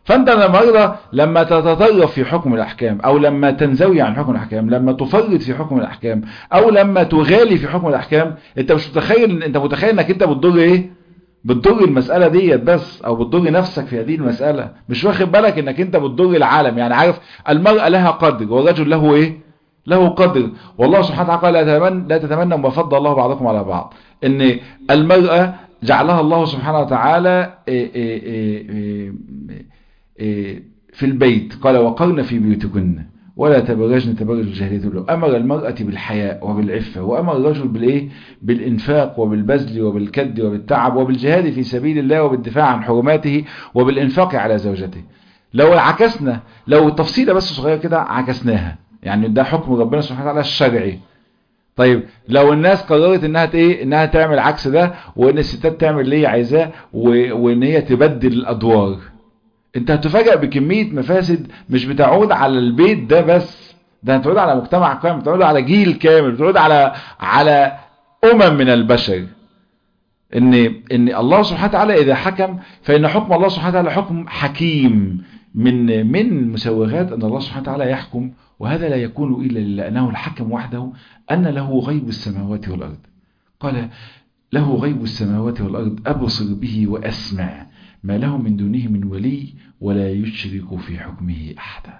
فانت النهارده لما تتطرف في حكم الاحكام او لما تنزوي عن حكم الاحكام لما تفرط في حكم الاحكام او لما تغالي في حكم الاحكام انت مش متخيل انت متخيل انك انت بتضر ايه بتضر المسألة ديت بس او بتضر نفسك في هذه المسألة مش واخد بالك انك انت بتضر العالم يعني عارف المرأة لها قدر والرجل له ايه له قدر والله سبحانه وتعالى لا تتمنى لا تتمنى ما فضل الله بعضكم على بعض ان المرأة جعلها الله سبحانه وتعالى إيه إيه إيه في البيت قال وقرن في بيوتكن ولا تبرجن تبرج الجاهلية الأولى أمر المرأة بالحياء وبالعفة وأمر الرجل بالإيه بالإنفاق وبالبذل وبالكد وبالتعب وبالجهاد في سبيل الله وبالدفاع عن حرماته وبالإنفاق على زوجته لو عكسنا لو التفصيلة بس صغيرة كده عكسناها يعني ده حكم ربنا سبحانه وتعالى الشرعي طيب لو الناس قررت انها ايه انها تعمل عكس ده وان الستات تعمل اللي هي عايزاه وان هي تبدل الادوار انت هتفاجئ بكمية مفاسد مش بتعود على البيت ده بس ده هتعود على مجتمع كامل بتعود على جيل كامل بتعود على على امم من البشر ان ان الله سبحانه وتعالى اذا حكم فان حكم الله سبحانه وتعالى حكم حكيم من من مسوغات ان الله سبحانه وتعالى يحكم وهذا لا يكون الا لانه الحكم وحده ان له غيب السماوات والارض قال له غيب السماوات والارض ابصر به واسمع ما له من دونه من ولي ولا يشرك في حكمه أحدا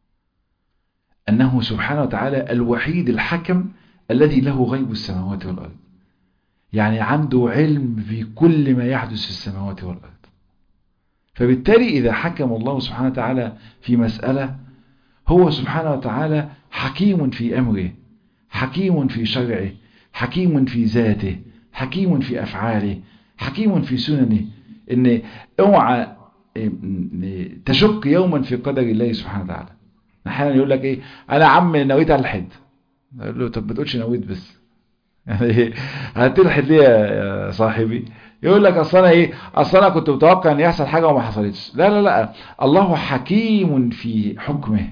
أنه سبحانه وتعالى الوحيد الحكم الذي له غيب السماوات والأرض يعني عنده علم في كل ما يحدث في السماوات والأرض فبالتالي إذا حكم الله سبحانه وتعالى في مسألة هو سبحانه وتعالى حكيم في أمره حكيم في شرعه حكيم في ذاته حكيم في أفعاله حكيم في سننه ان اوعى تشك يوما في قدر الله سبحانه وتعالى احيانا يقول لك ايه انا عم نويت الحد اقول له طب ما تقولش نويت بس يعني هتلحد ليه يا صاحبي يقول لك اصل انا ايه اصل انا كنت متوقع ان يحصل حاجه وما حصلتش لا لا لا الله حكيم في حكمه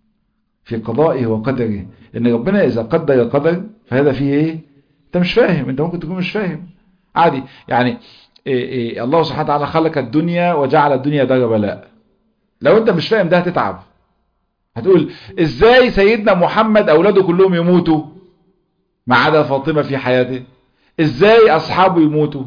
في قضائه وقدره ان ربنا اذا قدر قدر فهذا فيه ايه انت مش فاهم انت ممكن تكون مش فاهم عادي يعني إيه إيه الله سبحانه وتعالى خلق الدنيا وجعل الدنيا دار بلاء لو انت مش فاهم ده هتتعب هتقول ازاي سيدنا محمد اولاده كلهم يموتوا ما عدا فاطمة في حياته ازاي اصحابه يموتوا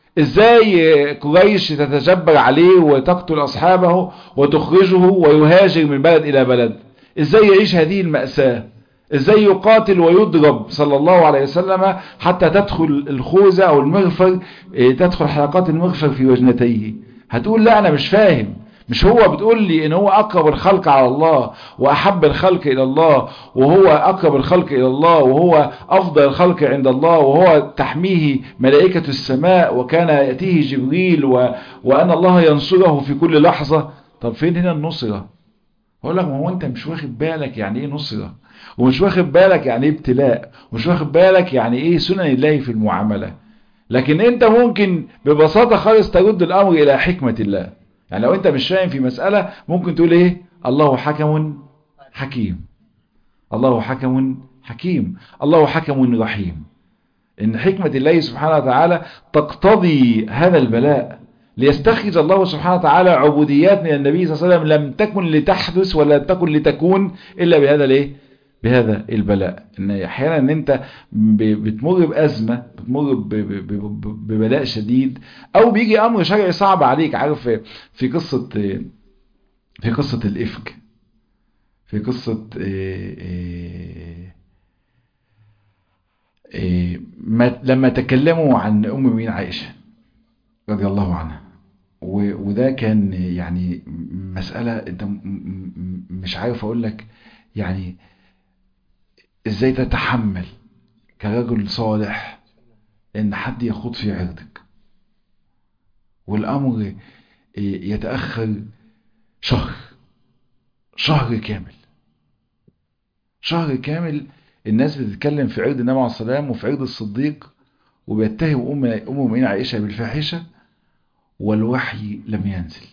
ازاي قريش تتجبر عليه وتقتل اصحابه وتخرجه ويهاجر من بلد الى بلد ازاي يعيش هذه المأساة ازاي يقاتل ويضرب صلى الله عليه وسلم حتى تدخل الخوذة او المغفر تدخل حلقات المغفر في وجنتيه هتقول لا انا مش فاهم مش هو بتقول لي ان هو اقرب الخلق على الله واحب الخلق الى الله وهو اقرب الخلق الى الله وهو افضل الخلق عند الله وهو تحميه ملائكة السماء وكان يأتيه جبريل و... وان الله ينصره في كل لحظة طب فين هنا النصرة اقول لك ما هو انت مش واخد بالك يعني ايه نصرة ومش واخد بالك يعني ايه ابتلاء ومش واخد بالك يعني ايه سنن الله في المعاملة لكن انت ممكن ببساطة خالص ترد الامر الى حكمة الله يعني لو انت مش فاهم في مسألة ممكن تقول ايه الله حكم حكيم الله حكم حكيم الله حكم رحيم ان حكمة الله سبحانه وتعالى تقتضي هذا البلاء ليستخرج الله سبحانه وتعالى عبوديات من النبي صلى الله عليه وسلم لم تكن لتحدث ولا تكن لتكون الا بهذا الايه بهذا البلاء ان احيانا ان انت بتمر بازمه بتمر ببلاء شديد او بيجي امر شرعي صعب عليك عارف في قصه في قصه الافك في قصه لما تكلموا عن ام مين عائشه رضي الله عنها وده كان يعني مساله انت مش عارف اقول لك يعني ازاي تتحمل كرجل صالح ان حد يخوض في عرضك والامر يتأخر شهر شهر كامل شهر كامل الناس بتتكلم في عرض النبي عليه السلام وفي عرض الصديق وبيتهم ام ام المؤمنين عائشه بالفاحشه والوحي لم ينزل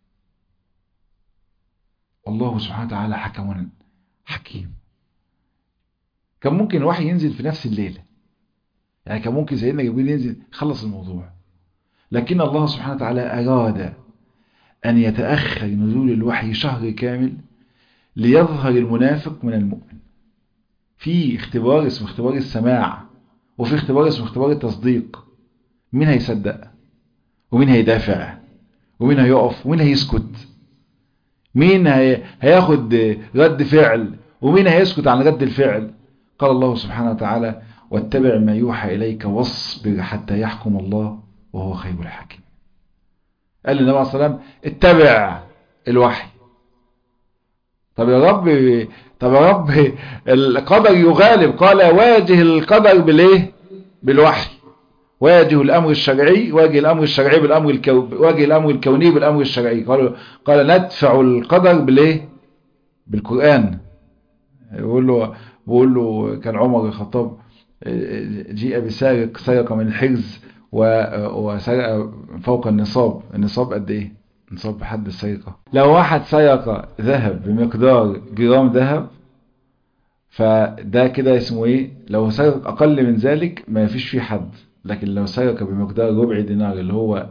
الله سبحانه وتعالى حكم حكيم كان ممكن الوحي ينزل في نفس الليلة يعني كان ممكن سيدنا جبريل ينزل خلص الموضوع لكن الله سبحانه وتعالى أراد أن يتأخر نزول الوحي شهر كامل ليظهر المنافق من المؤمن في اختبار اسمه اختبار السماع وفي اختبار اسمه اختبار التصديق مين هيصدق ومين هيدافع ومين هيقف ومين هيسكت مين هي... هياخد رد فعل ومين هيسكت عن رد الفعل قال الله سبحانه وتعالى واتبع ما يوحى إليك واصبر حتى يحكم الله وهو خير الحاكم قال للنبي عليه الصلاة والسلام اتبع الوحي طب يا رب طب يا رب القدر يغالب قال واجه القدر بالايه بالوحي واجه الامر الشرعي واجه الامر الشرعي بالامر الكو... واجه الامر الكوني بالامر الشرعي قال قال ندفع القدر بالايه بالقران يقول له بيقول له كان عمر الخطاب جيء بسارق سرق من الحرز وسرق فوق النصاب النصاب قد ايه نصاب حد السرقة لو واحد سرق ذهب بمقدار جرام ذهب فده كده اسمه ايه لو سرق اقل من ذلك ما فيش فيه حد لكن لو سرق بمقدار ربع دينار اللي هو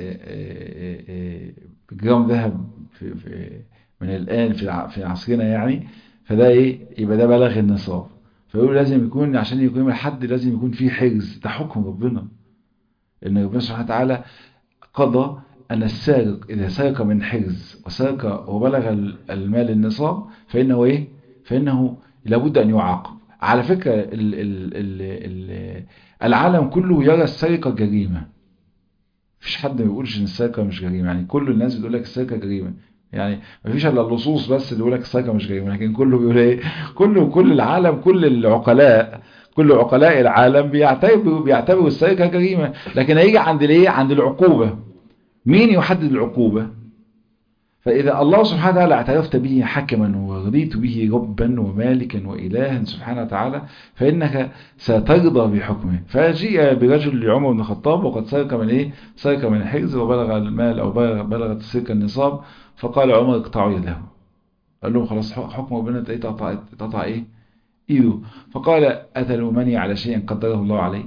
جرام ذهب في في من الان في في عصرنا يعني فده ايه يبقى ده بلغ النصاب فيقول لازم يكون عشان يقيم الحد لازم يكون فيه حرز ده حكم ربنا ان ربنا سبحانه وتعالى قضى أن السارق إذا سرق من حرز وسرق وبلغ المال النصاب فإنه إيه؟ فإنه لابد أن يعاقب على فكرة ال ال ال ال العالم كله يرى السرقة جريمة مفيش حد ما بيقولش ان السرقة مش جريمة يعني كل الناس بتقول لك السرقة جريمة يعني مفيش الا اللصوص بس اللي يقول لك السرقة مش جريمة لكن كله بيقول ايه كله كل العالم كل العقلاء كل عقلاء العالم بيعتبروا بيعتبروا السرقة جريمة لكن هيجي عند الايه عند العقوبة مين يحدد العقوبة فإذا الله سبحانه وتعالى اعترفت به حكما ورضيت به ربا ومالكا وإلها سبحانه وتعالى فإنك سترضى بحكمه فجيء برجل لعمر بن الخطاب وقد سرق من إيه سرق من الحرز وبلغ المال أو بلغت السرقة النصاب فقال عمر اقطعوا يده قال لهم خلاص حكم ربنا تقطع تقطع إيه إيده فقال أتلومني على شيء قدره الله عليه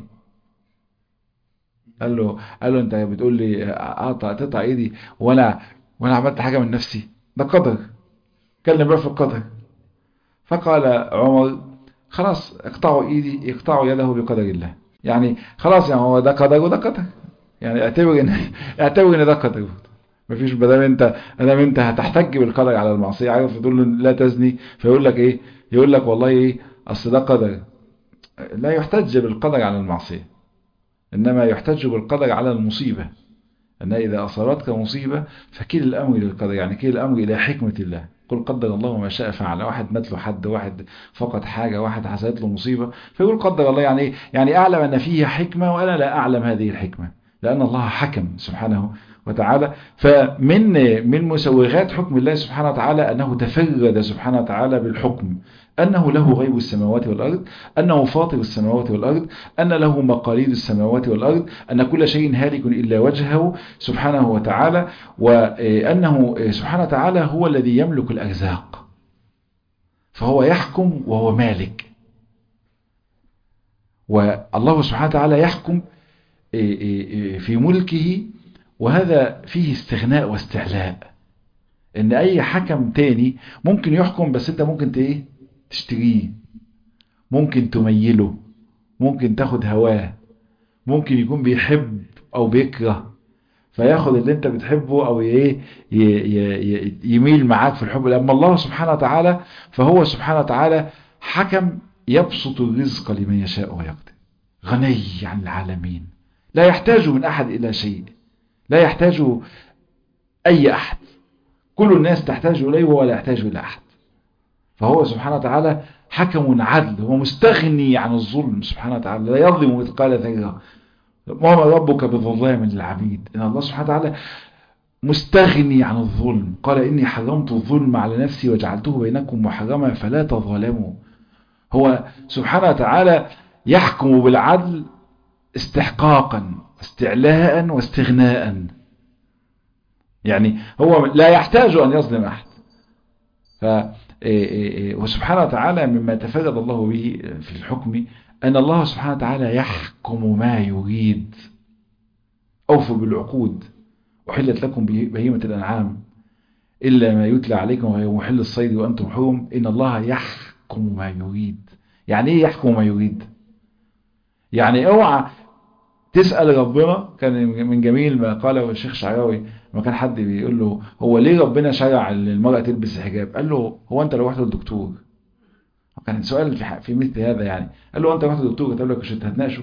قال له قال له انت بتقول لي اقطع تقطع ايدي وانا وانا عملت حاجه من نفسي ده قدر اتكلم بقى في القدر فقال عمر خلاص اقطعوا ايدي اقطعوا يده بقدر الله يعني خلاص يعني هو ده قدر وده قدر يعني اعتبر ان اعتبر ان ده قدر مفيش ما دام انت ما دام انت هتحتج بالقدر على المعصيه عارف تقول له لا تزني فيقول لك ايه يقول لك والله ايه اصل ده قدر لا يحتج بالقدر على المعصيه إنما يحتج بالقدر على المصيبة أن إذا أصابتك مصيبة فكل الأمر للقدر يعني كل الأمر إلى حكمة الله قل قدر الله ما شاء فعل واحد مات له حد واحد فقد حاجة واحد حصلت له مصيبة فيقول قدر الله يعني يعني أعلم أن فيه حكمة وأنا لا أعلم هذه الحكمة لأن الله حكم سبحانه وتعالى فمن من مسوغات حكم الله سبحانه وتعالى أنه تفرد سبحانه وتعالى بالحكم أنه له غيب السماوات والأرض أنه فاطر السماوات والأرض أن له مقاليد السماوات والأرض أن كل شيء هالك إلا وجهه سبحانه وتعالى وأنه سبحانه وتعالى هو الذي يملك الأرزاق فهو يحكم وهو مالك والله سبحانه وتعالى يحكم في ملكه وهذا فيه استغناء واستعلاء ان اي حكم تاني ممكن يحكم بس انت ممكن ايه تشتريه ممكن تميله ممكن تاخد هواه ممكن يكون بيحب او بيكره فياخد اللي انت بتحبه او ايه يميل معاك في الحب اما الله سبحانه وتعالى فهو سبحانه وتعالى حكم يبسط الرزق لمن يشاء ويقدر غني عن العالمين لا يحتاج من احد الى شيء لا يحتاج اي احد كل الناس تحتاج اليه ولا يحتاج الى احد فهو سبحانه وتعالى حكم عدل هو مستغني عن الظلم سبحانه وتعالى لا يظلم مثقال ذرة وما ربك بظلام للعبيد إن الله سبحانه وتعالى مستغني عن الظلم قال إني حرمت الظلم على نفسي وجعلته بينكم محرما فلا تظلموا هو سبحانه وتعالى يحكم بالعدل استحقاقا استعلاء واستغناء يعني هو لا يحتاج أن يظلم أحد ف وسبحانه وتعالى مما تفرد الله به في الحكم أن الله سبحانه وتعالى يحكم ما يريد أوفوا بالعقود أحلت لكم بهيمة الأنعام إلا ما يتلى عليكم غير محل الصيد وأنتم حرم إن الله يحكم ما يريد يعني إيه يحكم ما يريد يعني اوعى تسأل ربنا كان من جميل ما قاله الشيخ شعراوي لما كان حد بيقول له هو ليه ربنا شرع المرأة تلبس حجاب قال له هو انت لو رحت للدكتور كان سؤال في, في مثل هذا يعني قال له انت رحت للدكتور كتب لك مش انت هتناقشه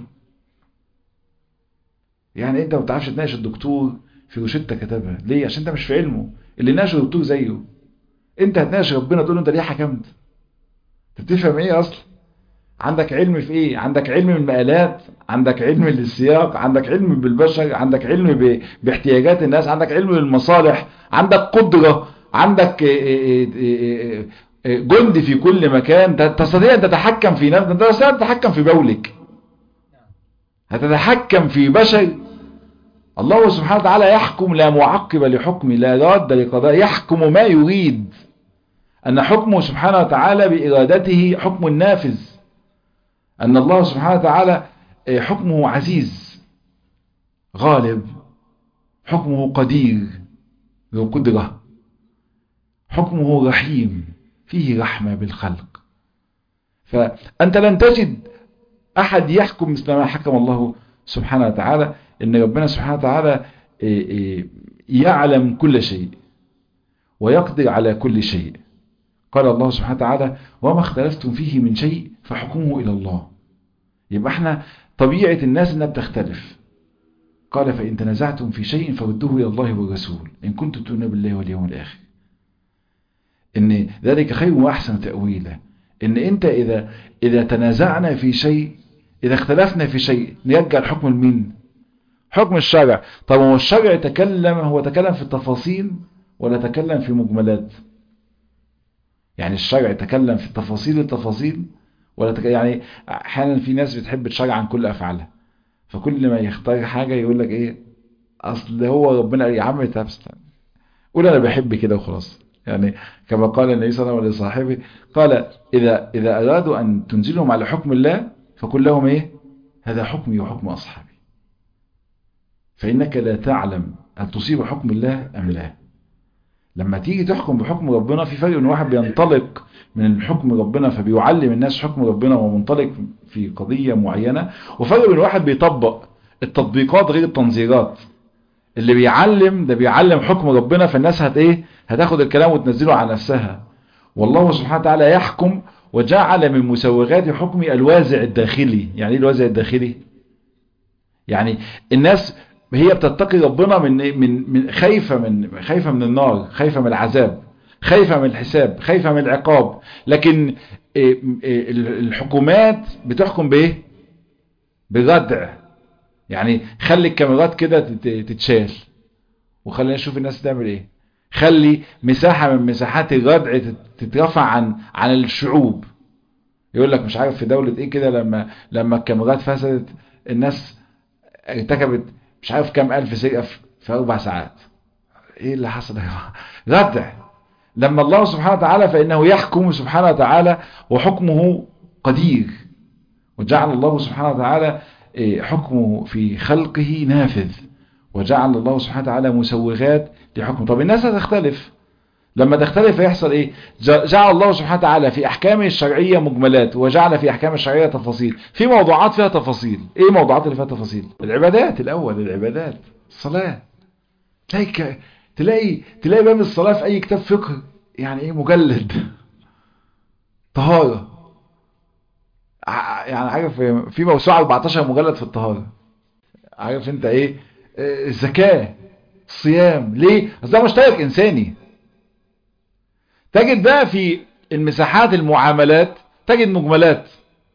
يعني انت ما بتعرفش تناقش الدكتور في روشته كتبها ليه عشان انت مش في علمه اللي ناقش الدكتور زيه انت هتناقش ربنا تقول له انت ليه حكمت انت بتفهم ايه اصلا عندك علم في ايه عندك علم من المقالات عندك علم للسياق عندك علم بالبشر عندك علم ب... باحتياجات الناس عندك علم بالمصالح عندك قدرة عندك جند في كل مكان تستطيع ان تتحكم في نفسك تستطيع ان تتحكم في بولك هتتحكم في بشر الله سبحانه وتعالى يحكم لا معقب لحكمه لا راد لقضاء يحكم ما يريد أن حكمه سبحانه وتعالى بإرادته حكم نافذ أن الله سبحانه وتعالى حكمه عزيز غالب حكمه قدير ذو قدرة حكمه رحيم فيه رحمة بالخلق فأنت لن تجد أحد يحكم مثل ما حكم الله سبحانه وتعالى إن ربنا سبحانه وتعالى يعلم كل شيء ويقدر على كل شيء قال الله سبحانه وتعالى وما اختلفتم فيه من شيء فحكمه إلى الله يبقى احنا طبيعة الناس انها بتختلف قال فإن تنازعتم في شيء فردوه إلى الله والرسول إن كنتم تؤمنون بالله واليوم الآخر إن ذلك خير وأحسن تأويلا إن أنت إذا إذا تنازعنا في شيء إذا اختلفنا في شيء نرجع الحكم لمين؟ حكم الشرع طب هو الشرع تكلم هو تكلم في التفاصيل ولا تكلم في مجملات يعني الشرع تكلم في التفاصيل التفاصيل ولا تك... يعني احيانا في ناس بتحب تشرع عن كل افعالها فكل ما يختار حاجة يقول لك ايه اصل هو ربنا يا عم تابست قول انا بحب كده وخلاص يعني كما قال النبي صلى الله عليه وسلم لصاحبه قال اذا اذا ارادوا ان تنزلهم على حكم الله فقل لهم ايه هذا حكمي وحكم اصحابي فانك لا تعلم هل تصيب حكم الله ام لا لما تيجي تحكم بحكم ربنا في فرق ان واحد بينطلق من حكم ربنا فبيعلم الناس حكم ربنا ومنطلق في قضية معينة وفرق ان واحد بيطبق التطبيقات غير التنظيرات اللي بيعلم ده بيعلم حكم ربنا فالناس هت ايه هتاخد الكلام وتنزله على نفسها والله سبحانه وتعالى يحكم وجعل من مسوغات حكمه الوازع الداخلي يعني ايه الوازع الداخلي يعني الناس هي بتتقي ربنا من من من خايفه من خايفه من النار خايفه من العذاب خايفه من الحساب خايفه من العقاب لكن الحكومات بتحكم بايه بردع يعني خلي الكاميرات كده تتشال وخلينا نشوف الناس تعمل ايه خلي مساحة من مساحات الردع تترفع عن عن الشعوب يقول لك مش عارف في دولة ايه كده لما لما الكاميرات فسدت الناس ارتكبت مش عارف كام ألف سرقة في أربع ساعات إيه اللي حصل يا جماعة ردع لما الله سبحانه وتعالى فإنه يحكم سبحانه وتعالى وحكمه قدير وجعل الله سبحانه وتعالى حكمه في خلقه نافذ وجعل الله سبحانه وتعالى مسوغات لحكمه طب الناس هتختلف لما تختلف يحصل ايه جعل الله سبحانه وتعالى في احكامه الشرعية مجملات وجعل في احكام الشرعية تفاصيل في موضوعات فيها تفاصيل ايه موضوعات اللي فيها تفاصيل العبادات الاول العبادات الصلاة تلاقي ك... تلاقي تلاقي باب الصلاة في اي كتاب فقه يعني ايه مجلد طهارة يعني عارف في موسوعة 14 مجلد في الطهارة عارف انت ايه الزكاة الصيام ليه اصل ده مشترك انساني تجد بقى في المساحات المعاملات تجد مجملات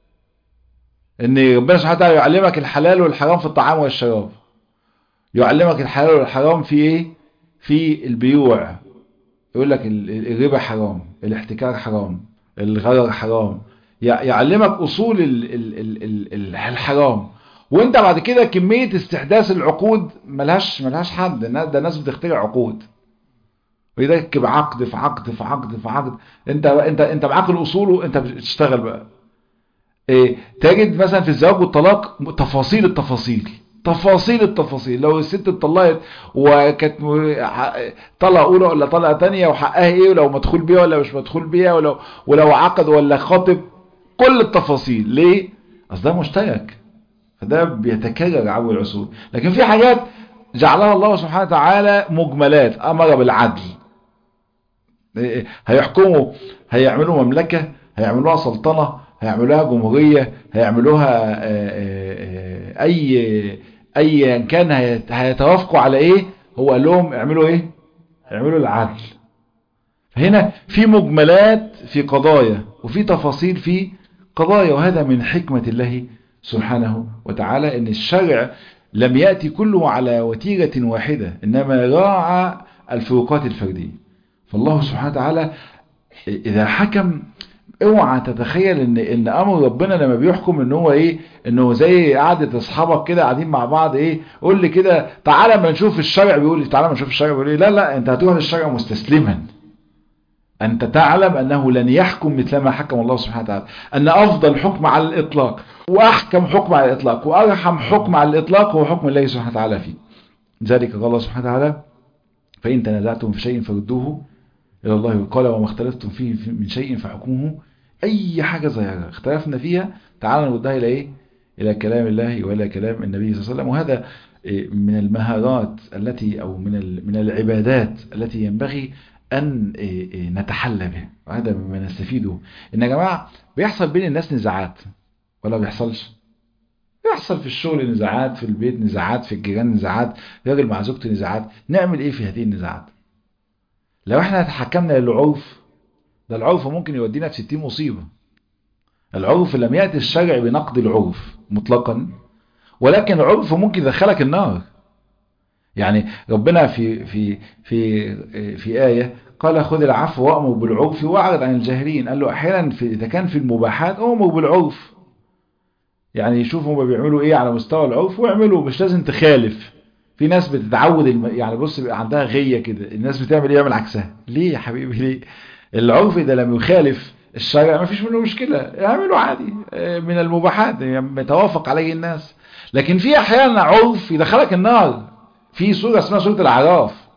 ان ربنا سبحانه وتعالى يعلمك الحلال والحرام في الطعام والشراب يعلمك الحلال والحرام في ايه في البيوع يقول لك الربا حرام الاحتكار حرام الغرر حرام يعلمك اصول الحرام وانت بعد كده كمية استحداث العقود ملهاش ملهاش حد ده ناس بتخترع عقود ويركب عقد في عقد في عقد في عقد انت انت انت معاك الاصول وانت بتشتغل بقى ايه تجد مثلا في الزواج والطلاق تفاصيل التفاصيل
تفاصيل التفاصيل لو الست اتطلقت وكانت طلقه اولى ولا طلقه ثانيه وحقها ايه ولو مدخول بيها ولا مش مدخول بيها ولو ولو عقد ولا خاطب كل التفاصيل ليه اصل ده مشترك فده بيتكرر عبر العصور لكن في حاجات جعلها الله سبحانه وتعالى مجملات امر بالعدل هيحكموا هيعملوا مملكة هيعملوها سلطنة هيعملوها جمهورية هيعملوها اي اي كان هيتوافقوا على ايه هو قال لهم اعملوا ايه اعملوا العدل هنا في مجملات في قضايا وفي تفاصيل في قضايا وهذا من حكمة الله سبحانه وتعالى ان الشرع لم يأتي كله على وتيرة واحدة انما راعى الفروقات الفردية فالله سبحانه وتعالى اذا حكم اوعى تتخيل ان ان امر ربنا لما بيحكم ان هو ايه انه زي قعده اصحابك كده قاعدين مع بعض ايه قول لي كده تعالى ما نشوف الشرع بيقول تعالى ما نشوف الشرع بيقول ايه لا لا انت هتروح للشرع مستسلما انت تعلم انه لن يحكم مثل ما حكم الله سبحانه وتعالى ان افضل حكم على الاطلاق واحكم حكم على الاطلاق وارحم حكم على الاطلاق هو حكم الله سبحانه وتعالى فيه ذلك قال الله سبحانه وتعالى فان تنازعتم في شيء فردوه الى الله قال وما اختلفتم فيه من شيء فحكمه اي حاجة صغيرة اختلفنا فيها تعالوا نردها الى ايه الى كلام الله والى كلام النبي صلى الله عليه وسلم وهذا من المهارات التي او من من العبادات التي ينبغي ان نتحلى بها وهذا مما نستفيده ان يا جماعة بيحصل بين الناس نزاعات ولا بيحصلش بيحصل في الشغل نزاعات في البيت نزاعات في الجيران نزاعات راجل مع زوجته نزاعات نعمل ايه في هذه النزاعات لو احنا تحكمنا للعرف ده العرف ممكن يودينا في 60 مصيبة العرف لم يأتي الشرع بنقد العرف مطلقا ولكن العرف ممكن يدخلك النار يعني ربنا في في في في آية قال خذ العفو وأمر بالعرف واعرض عن الجاهلين قال له أحيانا في إذا كان في المباحات أمر بالعرف يعني يشوفوا ما بيعملوا إيه على مستوى العرف واعملوا مش لازم تخالف في ناس بتتعود الم... يعني بص بيبقى عندها غية كده الناس بتعمل ايه يعمل عكسها ليه يا حبيبي ليه العرف اذا لم يخالف الشرع ما فيش منه مشكلة اعمله عادي من المباحات يتوافق عليه الناس لكن في احيانا عرف يدخلك النار في سورة اسمها سورة الاعراف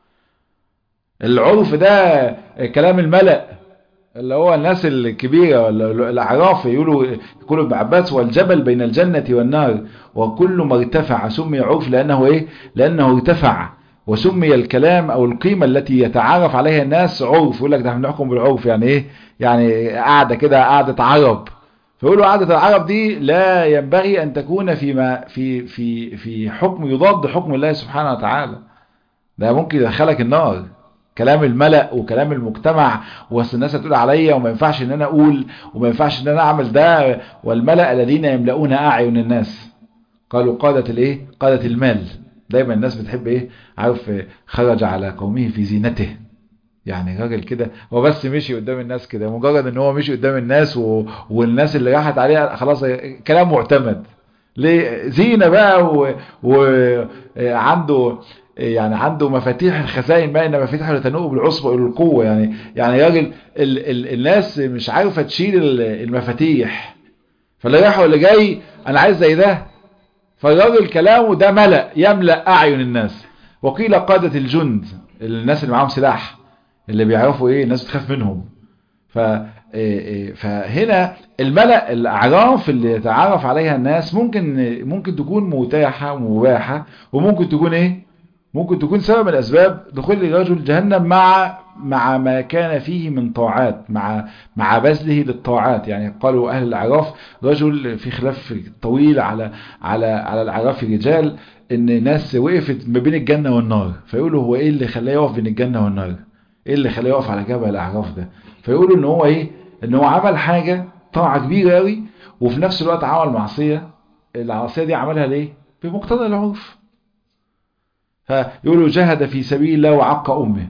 العرف ده كلام الملأ اللي هو الناس الكبيرة ولا الأعراف يقولوا يقولوا ابن عباس والجبل بين الجنة والنار وكل ما ارتفع سمي عرف لأنه إيه لأنه ارتفع وسمي الكلام أو القيمة التي يتعارف عليها الناس عرف يقول لك ده بنحكم بالعرف يعني إيه يعني قاعدة كده قاعدة عرب فيقولوا قاعدة العرب دي لا ينبغي أن تكون فيما في في في حكم يضاد حكم الله سبحانه وتعالى ده ممكن يدخلك النار كلام الملأ وكلام المجتمع والناس هتقول عليا وما ينفعش ان انا اقول وما ينفعش ان انا اعمل ده والملأ الذين يملؤون اعين الناس قالوا قادة الايه قادة المال دايما الناس بتحب ايه عارف خرج على قومه في زينته يعني راجل كده هو بس مشي قدام الناس كده مجرد ان هو مشي قدام الناس و... والناس اللي راحت عليه خلاص كلام معتمد ليه زينة بقى وعنده و... يعني عنده مفاتيح الخزائن ما ان مفاتيح لتنوء بالعصبة الى القوة يعني يعني راجل ال ال الناس مش عارفة تشيل المفاتيح فاللي رايح واللي جاي انا عايز زي ده فالراجل كلامه ده ملأ يملأ اعين الناس وقيل قادة الجند الناس اللي معاهم سلاح اللي بيعرفوا ايه الناس بتخاف منهم ف فهنا الملأ الاعراف اللي يتعرف عليها الناس ممكن ممكن تكون متاحة ومباحة وممكن تكون ايه ممكن تكون سبب من الأسباب دخول الرجل جهنم مع مع ما كان فيه من طاعات مع مع بذله للطاعات يعني قالوا أهل الأعراف رجل في خلاف طويل على على على الأعراف رجال إن ناس وقفت ما بين الجنة والنار فيقولوا هو إيه اللي خلاه يقف بين الجنة والنار إيه اللي خلاه يقف على جبل الأعراف ده فيقولوا إن هو إيه إن هو عمل حاجة طاعة كبيرة قوي وفي نفس الوقت عمل معصية العصية دي عملها ليه بمقتضى العرف فيقولوا جهد في سبيل الله وعق أمه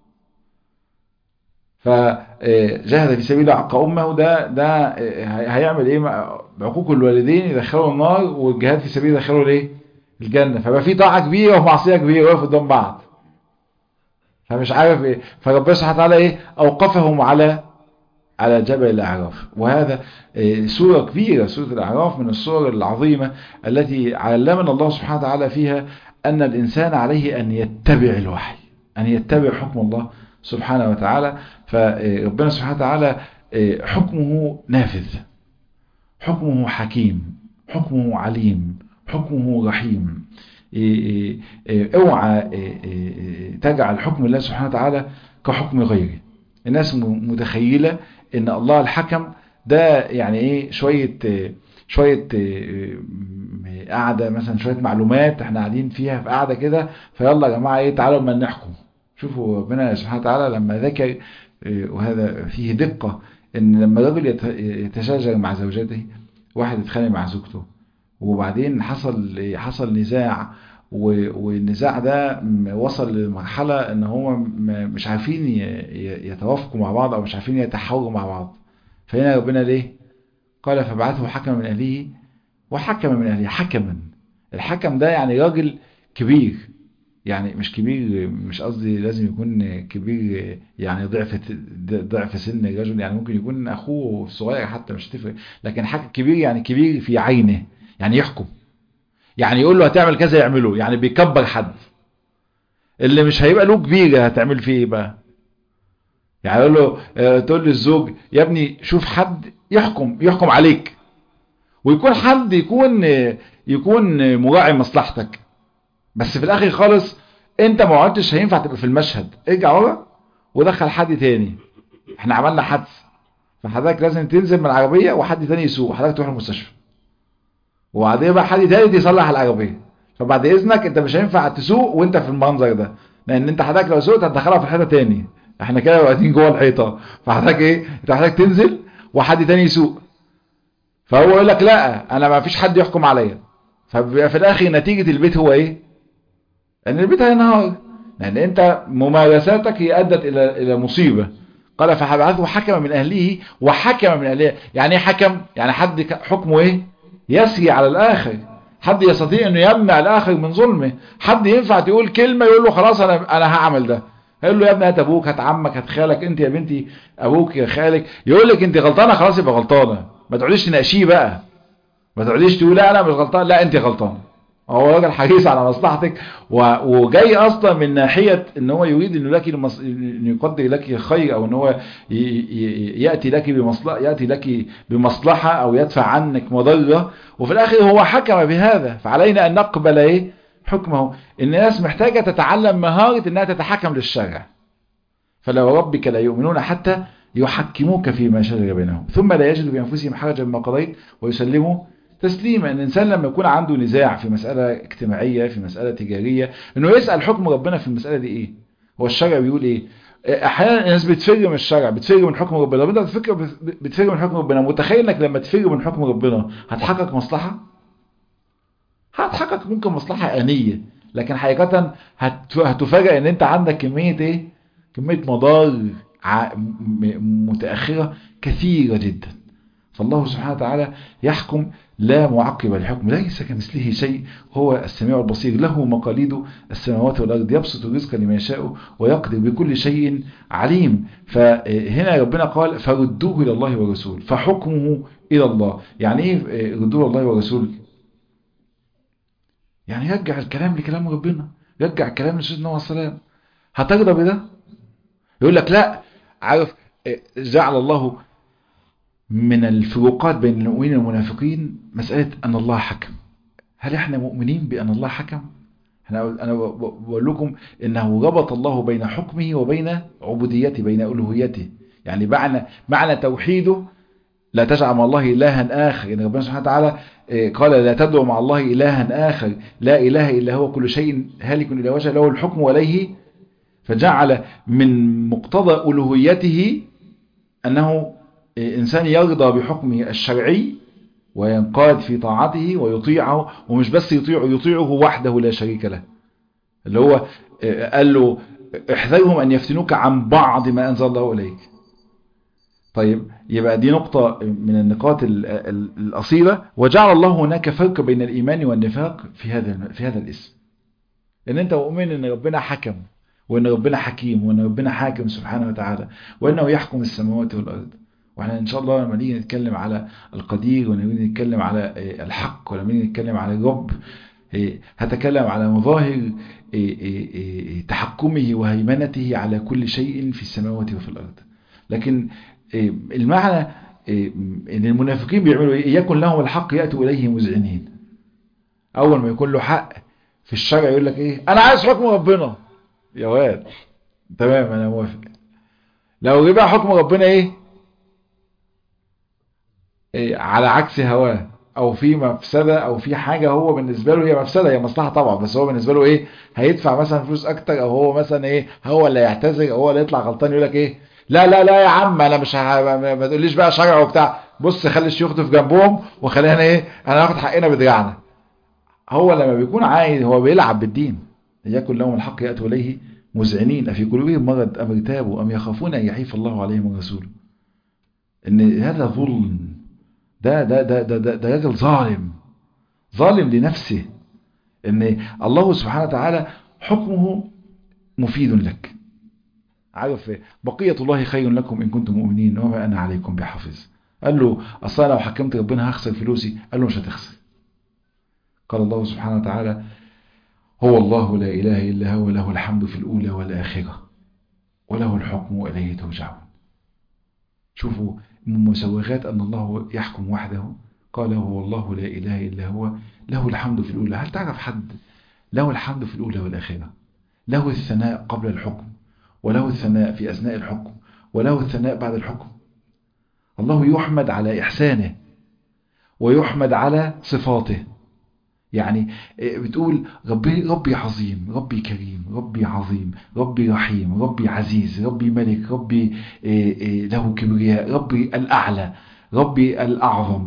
فجهد في سبيل الله وعق أمه ده ده هيعمل ايه بعقوق الوالدين يدخلوا النار والجهاد في سبيل يدخلوا الايه الجنة فبقى في طاعة كبيرة ومعصية كبيرة واقفوا قدام بعض فمش عارف ايه فربنا سبحانه وتعالى ايه اوقفهم على على جبل الأعراف وهذا سورة كبيرة سورة الأعراف من السور العظيمة التي علمنا الله سبحانه وتعالى فيها أن الإنسان عليه أن يتبع الوحي أن يتبع حكم الله سبحانه وتعالى فربنا سبحانه وتعالى حكمه نافذ حكمه حكيم حكمه عليم حكمه رحيم اوعى تجعل حكم الله سبحانه وتعالى كحكم غيره الناس متخيلة ان الله الحكم ده يعني ايه شوية شوية قاعدة مثلا شوية معلومات احنا قاعدين فيها في قاعدة كده فيلا يا جماعة ايه تعالوا ما نحكم شوفوا ربنا سبحانه وتعالى لما ذكر وهذا فيه دقة ان لما الرجل يتشاجر مع زوجته واحد يتخانق مع زوجته وبعدين حصل حصل نزاع والنزاع ده وصل لمرحلة ان هم مش عارفين يتوافقوا مع بعض او مش عارفين يتحاوروا مع بعض فهنا ربنا ليه قال فبعثه حكما من اهله وحكما من اهله حكما الحكم ده يعني راجل كبير يعني مش كبير مش قصدي لازم يكون كبير يعني ضعف ضعف سن الرجل يعني ممكن يكون اخوه صغير حتى مش تفرق لكن حكم كبير يعني كبير في عينه يعني يحكم يعني يقول له هتعمل كذا يعمله يعني بيكبر حد اللي مش هيبقى له كبير هتعمل فيه ايه بقى يعني يقول له اه تقول للزوج يا ابني شوف حد يحكم يحكم عليك ويكون حد يكون يكون مراعي مصلحتك بس في الاخر خالص انت ما عدتش هينفع تبقى في المشهد ارجع ورا ودخل حد تاني احنا عملنا حدث فحضرتك لازم تنزل من العربيه وحد تاني يسوق وحضرتك تروح المستشفى وبعدين بقى حد تالت يصلح العربيه فبعد اذنك انت مش هينفع تسوق وانت في المنظر ده لان انت حضرتك لو سوقت هتدخلها في حته تاني احنا كده واقفين جوه الحيطه فحضرتك ايه انت حضرتك تنزل وحد تاني يسوق فهو يقول لك لا انا ما فيش حد يحكم عليا فبيبقى في الاخر نتيجه البيت هو ايه ان البيت هينهار لان انت ممارساتك هي ادت الى الى مصيبه قال فحبعثه حكما من اهله وحكما من اهله يعني ايه حكم يعني حد حكمه ايه يسري على الاخر حد يستطيع انه يمنع الاخر من ظلمه حد ينفع تقول كلمة يقول له خلاص انا انا هعمل ده يقول له يا ابني هات ابوك هات عمك هات خالك انت يا بنتي ابوك يا خالك يقول لك انت غلطانه خلاص يبقى غلطانه ما تقعديش تناقشيه بقى ما تقعديش تقول لا انا مش غلطان لا انت غلطانه هو راجل حريص على مصلحتك وجاي اصلا من ناحيه ان هو يريد انه لك المص... انه يقدر لك خير او ان هو ي... ي... ياتي لك بمصلحه ياتي لك بمصلحه او يدفع عنك مضره وفي الاخر هو حكم بهذا فعلينا ان نقبل ايه حكمه الناس محتاجه تتعلم مهاره انها تتحكم للشرع فلو ربك لا يؤمنون حتى يحكموك فيما شجر بينهم ثم لا يجدوا بانفسهم حرجا مما قضيت ويسلموا تسليما ان الانسان لما يكون عنده نزاع في مسألة اجتماعية في مسألة تجارية انه يسأل حكم ربنا في المسألة دي ايه هو الشرع بيقول ايه احيانا الناس بتفر من الشرع بتفر من حكم ربنا ربنا بتفكر بتفر من حكم ربنا متخيل انك لما تفر من حكم ربنا هتحقق مصلحة هتحقق ممكن مصلحة آنية لكن حقيقة هتفاجئ ان انت عندك كمية ايه كمية مضار متأخرة كثيرة جدا فالله سبحانه وتعالى يحكم لا معقب لحكم ليس كمثله شيء هو السميع البصير له مقاليد السماوات والأرض يبسط الرزق لما يشاء ويقدر بكل شيء عليم فهنا ربنا قال فردوه إلى الله ورسول فحكمه إلى الله يعني إيه ردوه إلى الله ورسول يعني يرجع الكلام لكلام ربنا يرجع الكلام لسيدنا عليه السلام هترضى بده يقول لك لا عارف جعل الله من الفروقات بين المؤمنين والمنافقين مسألة أن الله حكم هل احنا مؤمنين بأن الله حكم احنا أنا بقول لكم إنه ربط الله بين حكمه وبين عبوديته بين ألوهيته يعني معنى معنى توحيده لا تجعل مع الله إلها آخر إن ربنا سبحانه وتعالى قال لا تدعو مع الله إلها آخر لا إله إلا هو كل شيء هالك إلى وجه له الحكم وليه فجعل من مقتضى ألوهيته أنه إنسان يرضى بحكمه الشرعي وينقاد في طاعته ويطيعه ومش بس يطيعه يطيعه وحده لا شريك له اللي هو قال له احذرهم أن يفتنوك عن بعض ما أنزل الله إليك طيب يبقى دي نقطة من النقاط الأصيلة وجعل الله هناك فرق بين الإيمان والنفاق في هذا في هذا الاسم إن أنت مؤمن إن ربنا حكم وإن ربنا حكيم وإن ربنا حاكم سبحانه وتعالى وإنه يحكم السماوات والأرض واحنا ان شاء الله لما نيجي نتكلم على القدير ولما نيجي نتكلم على الحق ولما نيجي نتكلم على الرب هتكلم على مظاهر تحكمه وهيمنته على كل شيء في السماوات وفي الارض لكن المعنى ان المنافقين بيعملوا ايه يكن لهم الحق ياتوا اليه مذعنين اول ما يكون له حق في الشرع يقول لك ايه انا عايز حكم ربنا يا واد تمام انا موافق لو جه بقى حكم ربنا ايه, إيه على عكس هواه او في مفسدة او في حاجة هو بالنسبة له هي مفسدة هي مصلحة طبعا بس هو بالنسبة له ايه هيدفع مثلا فلوس اكتر او هو مثلا ايه هو اللي يعتذر او هو اللي يطلع غلطان يقول لك ايه لا لا لا يا عم انا مش ه... ما تقوليش بقى شرع وبتاع بص خلي الشيوخ في جنبهم وخلينا ايه انا هاخد حقنا بدراعنا هو لما بيكون عايز هو بيلعب بالدين يكن لهم الحق ياتوا اليه مذعنين افي قلوبهم مرض ام ارتابوا ام يخافون ان يحيف الله عليهم ورسوله ان هذا ظلم ده ده ده ده ده, ده راجل ظالم ظالم لنفسه ان الله سبحانه وتعالى حكمه مفيد لك عارف بقية الله خير لكم إن كنتم مؤمنين وما أنا عليكم بحافظ قال له أصلا لو حكمت ربنا هخسر فلوسي قال له مش هتخسر قال الله سبحانه وتعالى هو الله لا إله إلا هو له الحمد في الأولى والآخرة وله الحكم وإليه ترجعون شوفوا من مسوغات أن الله يحكم وحده قال هو الله لا إله إلا هو له الحمد في الأولى هل تعرف حد له الحمد في الأولى والآخرة له الثناء قبل الحكم وله الثناء في أثناء الحكم وله الثناء بعد الحكم الله يحمد على إحسانه ويحمد على صفاته يعني بتقول ربي ربي عظيم ربي كريم ربي عظيم ربي رحيم ربي عزيز ربي ملك ربي له كبرياء ربي الأعلى ربي الأعظم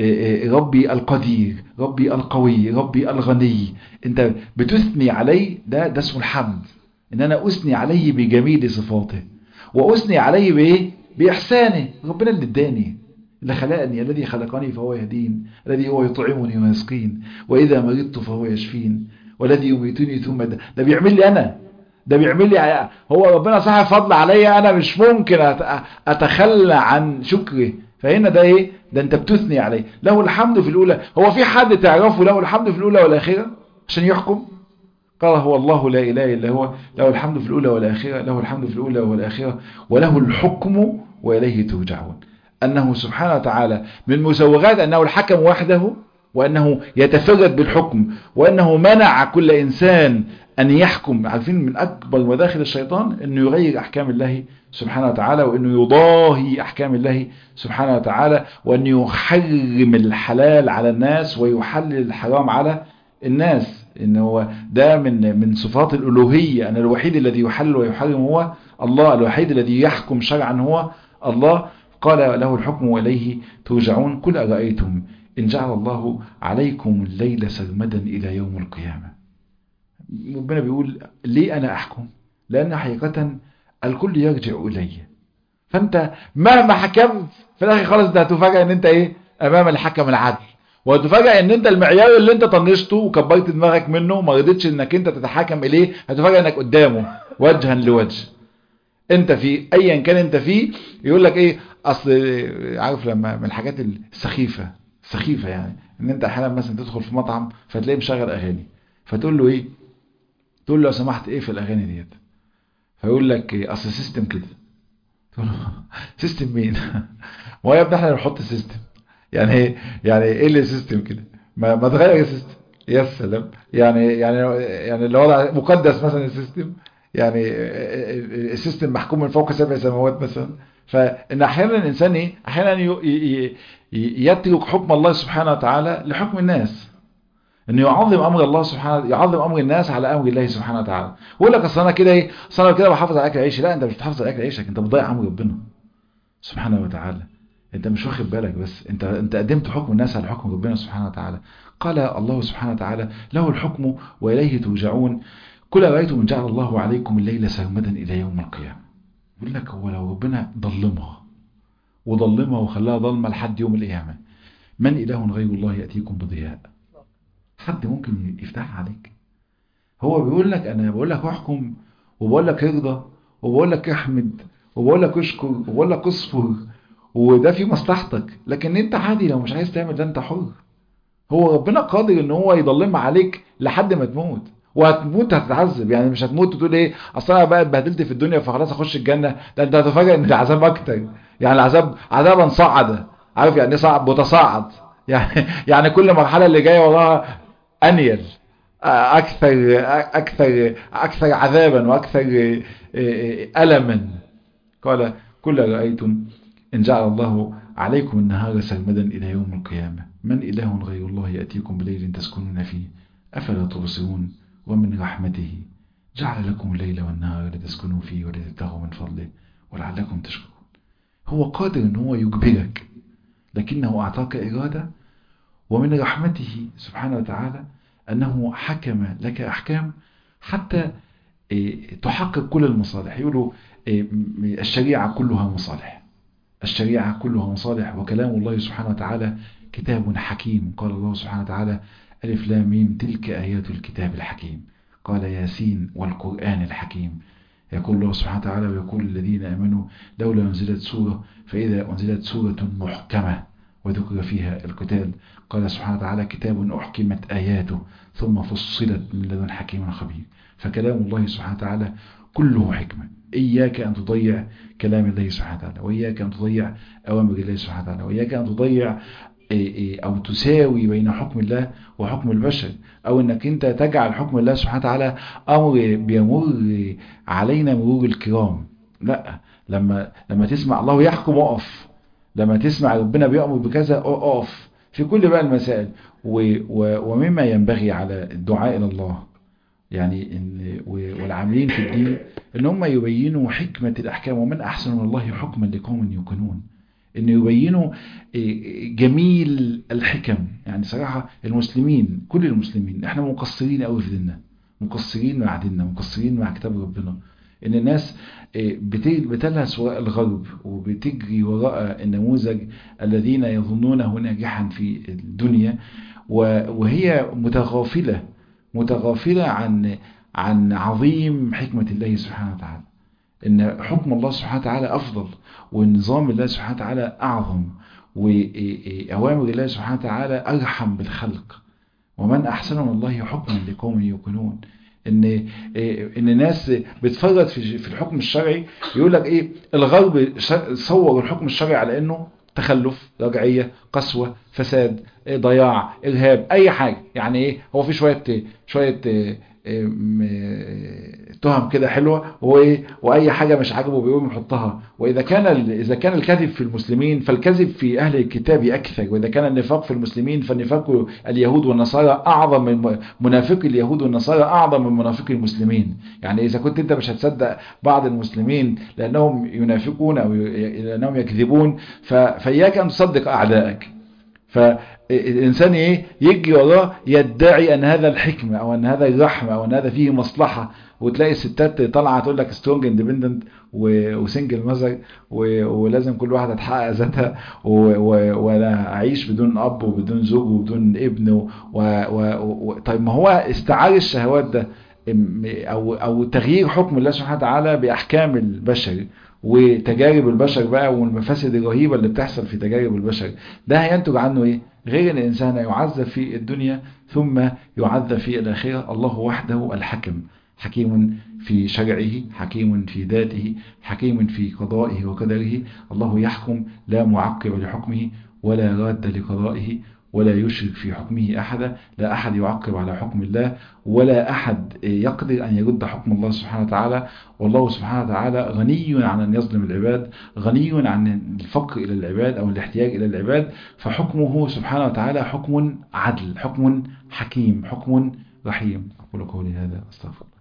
ربي القدير ربي القوي ربي الغني انت بتثني عليه ده ده اسمه الحمد ان انا اثني عليه بجميل صفاته واثني عليه بايه باحسانه ربنا اللي اداني اللي خلقني الذي خلقني فهو يهدين الذي هو يطعمني ويسقين واذا مرضت فهو يشفين والذي يميتني ثم ده, ده بيعمل لي انا ده بيعمل لي هو ربنا صاحب فضل عليا انا مش ممكن اتخلى عن شكره فهنا ده ايه ده انت بتثني عليه له الحمد في الاولى هو في حد تعرفه له الحمد في الاولى والاخره عشان يحكم قال هو الله لا إله إلا هو له الحمد في الأولى والآخرة له الحمد في الأولى والآخرة وله الحكم وإليه ترجعون أنه سبحانه وتعالى من مسوغات أنه الحكم وحده وأنه يتفرد بالحكم وأنه منع كل إنسان أن يحكم عارفين من أكبر مداخل الشيطان أنه يغير أحكام الله سبحانه وتعالى وأنه يضاهي أحكام الله سبحانه وتعالى وأن يحرم الحلال على الناس ويحلل الحرام على الناس ان هو ده من من صفات الالوهيه ان الوحيد الذي يحل ويحرم هو الله الوحيد الذي يحكم شرعا هو الله قال له الحكم واليه ترجعون قل ارايتم ان جعل الله عليكم الليل سرمدا الى يوم القيامه ربنا بيقول ليه انا احكم لان حقيقه الكل يرجع الي فانت مهما حكمت في الاخر خالص ده هتفاجئ ان انت ايه امام الحكم العدل وهتفاجئ ان انت المعيار اللي انت طنشته وكبرت دماغك منه وما رضيتش انك انت تتحكم اليه هتفاجئ انك قدامه وجها لوجه انت في ايا كان انت فيه يقول لك ايه اصل عارف لما من الحاجات السخيفه سخيفه يعني ان انت احيانا مثلا تدخل في مطعم فتلاقيه مشغل اغاني فتقول له ايه تقول له لو سمحت ايه في الاغاني ديت فيقول لك إيه اصل سيستم كده تقول له سيستم مين ما هو يا ابني احنا اللي بنحط سيستم يعني ايه يعني ايه اللي سيستم كده ما, ما تغير السيستم يا سلام يعني يعني يعني الوضع مقدس مثلا السيستم يعني السيستم محكوم من فوق سبع سماوات مثلا فان احيانا الانسان ايه احيانا يترك حكم الله سبحانه وتعالى لحكم الناس انه يعظم امر الله سبحانه يعظم امر الناس على امر الله سبحانه وتعالى ويقول لك اصل انا كده ايه اصل انا كده بحافظ على اكل عيشي لا انت مش بتحافظ على اكل عيشك انت بتضيع امر ربنا سبحانه وتعالى انت مش واخد بالك بس انت انت قدمت حكم الناس على حكم ربنا سبحانه وتعالى قال الله سبحانه وتعالى له الحكم واليه ترجعون كل رايتم من جعل الله عليكم الليل سرمدا الى يوم القيامه يقول لك هو لو ربنا ضلمها وضلمها وخلاها ضلمه لحد يوم القيامه من اله غير الله ياتيكم بضياء حد ممكن يفتحها عليك هو بيقول لك انا بقول لك احكم وبقول لك ارضى وبقول لك احمد وبقول لك اشكر وبقول لك اصفر وده في مصلحتك لكن انت عادي لو مش عايز تعمل ده انت حر هو ربنا قادر ان هو يضلم عليك لحد ما تموت وهتموت هتتعذب يعني مش هتموت وتقول ايه اصل انا بقى اتبهدلت في الدنيا فخلاص اخش الجنه ده انت هتفاجئ ان العذاب اكتر يعني العذاب عذابا صعد عارف يعني ايه صعب متصاعد يعني يعني كل مرحله اللي جايه وراها انيل اكثر اكثر اكثر عذابا واكثر الما قال كل رايتم ان جعل الله عليكم النهار سرمدا الى يوم القيامه من اله غير الله ياتيكم بليل تسكنون فيه افلا تبصرون ومن رحمته جعل لكم الليل والنهار لتسكنوا فيه ولتبتغوا من فضله ولعلكم تشكرون هو قادر ان هو يجبرك لكنه اعطاك اراده ومن رحمته سبحانه وتعالى أنه حكم لك أحكام حتى تحقق كل المصالح يقولوا الشريعة كلها مصالح الشريعة كلها مصالح وكلام الله سبحانه وتعالى كتاب حكيم قال الله سبحانه وتعالى ألف لام ميم تلك آيات الكتاب الحكيم قال ياسين والقرآن الحكيم يقول الله سبحانه وتعالى ويقول الذين آمنوا لولا أنزلت سورة فإذا أنزلت سورة محكمة وذكر فيها القتال قال سبحانه وتعالى كتاب أحكمت آياته ثم فصلت من لدن حكيم خبير فكلام الله سبحانه وتعالى كله حكمة إياك أن تضيع كلام الله سبحانه وتعالى وإياك أن تضيع أوامر الله سبحانه وتعالى وإياك أن تضيع أو تساوي بين حكم الله وحكم البشر أو أنك أنت تجعل حكم الله سبحانه وتعالى أمر بيمر علينا مرور الكرام لا لما لما تسمع الله يحكم اقف لما تسمع ربنا بيأمر بكذا اقف في كل بقى المسائل ومما ينبغي على الدعاء إلى الله يعني إن والعاملين في الدين ان هم يبينوا حكمة الأحكام ومن أحسن من الله حكما لقوم يوقنون ان يبينوا جميل الحكم يعني صراحة المسلمين كل المسلمين احنا مقصرين قوي في ديننا مقصرين مع ديننا مقصرين مع كتاب ربنا ان الناس بتلهس وراء الغرب وبتجري وراء النموذج الذين يظنونه ناجحا في الدنيا وهي متغافلة متغافلة عن عن عظيم حكمة الله سبحانه وتعالى ان حكم الله سبحانه وتعالى افضل ونظام الله سبحانه وتعالى اعظم واوامر الله سبحانه وتعالى ارحم بالخلق ومن احسن من الله حكما لقوم يوقنون ان ان الناس بتفرط في في الحكم الشرعي يقول لك ايه الغرب صور الحكم الشرعي على انه تخلف رجعيه قسوه فساد ضياع ارهاب اي حاجه يعني ايه هو في شويه شويه تهم كده حلوه وايه واي حاجه مش عاجبه بيقوم يحطها واذا كان اذا كان الكذب في المسلمين فالكذب في اهل الكتاب اكثر واذا كان النفاق في المسلمين فالنفاق اليهود والنصارى اعظم من منافقي اليهود والنصارى اعظم من منافقي المسلمين يعني اذا كنت انت مش هتصدق بعض المسلمين لانهم ينافقون او لانهم يكذبون فاياك ان تصدق اعدائك فالإنسان إيه يجي وراه يدعي أن هذا الحكمة أو أن هذا الرحمة أو أن هذا فيه مصلحة وتلاقي الستات طالعة تقول لك سترونج اندبندنت وسنجل مزر ولازم كل واحدة تحقق ذاتها ولا أعيش بدون أب وبدون زوج وبدون ابن و و طيب ما هو استعار الشهوات ده أو أو تغيير حكم الله سبحانه وتعالى بأحكام البشر وتجارب البشر بقى والمفاسد الرهيبة اللي بتحصل في تجارب البشر ده هينتج عنه ايه غير ان الانسان يعذب في الدنيا ثم يعذب في الاخرة الله وحده الحكم حكيم في شرعه حكيم في ذاته حكيم في قضائه وقدره الله يحكم لا معقب لحكمه ولا راد لقضائه ولا يشرك في حكمه أحدا لا أحد يعقب على حكم الله ولا أحد يقدر أن يرد حكم الله سبحانه وتعالى والله سبحانه وتعالى غني عن أن يظلم العباد غني عن الفقر إلى العباد أو الاحتياج إلى العباد فحكمه سبحانه وتعالى حكم عدل حكم حكيم حكم رحيم أقول قولي هذا أستغفر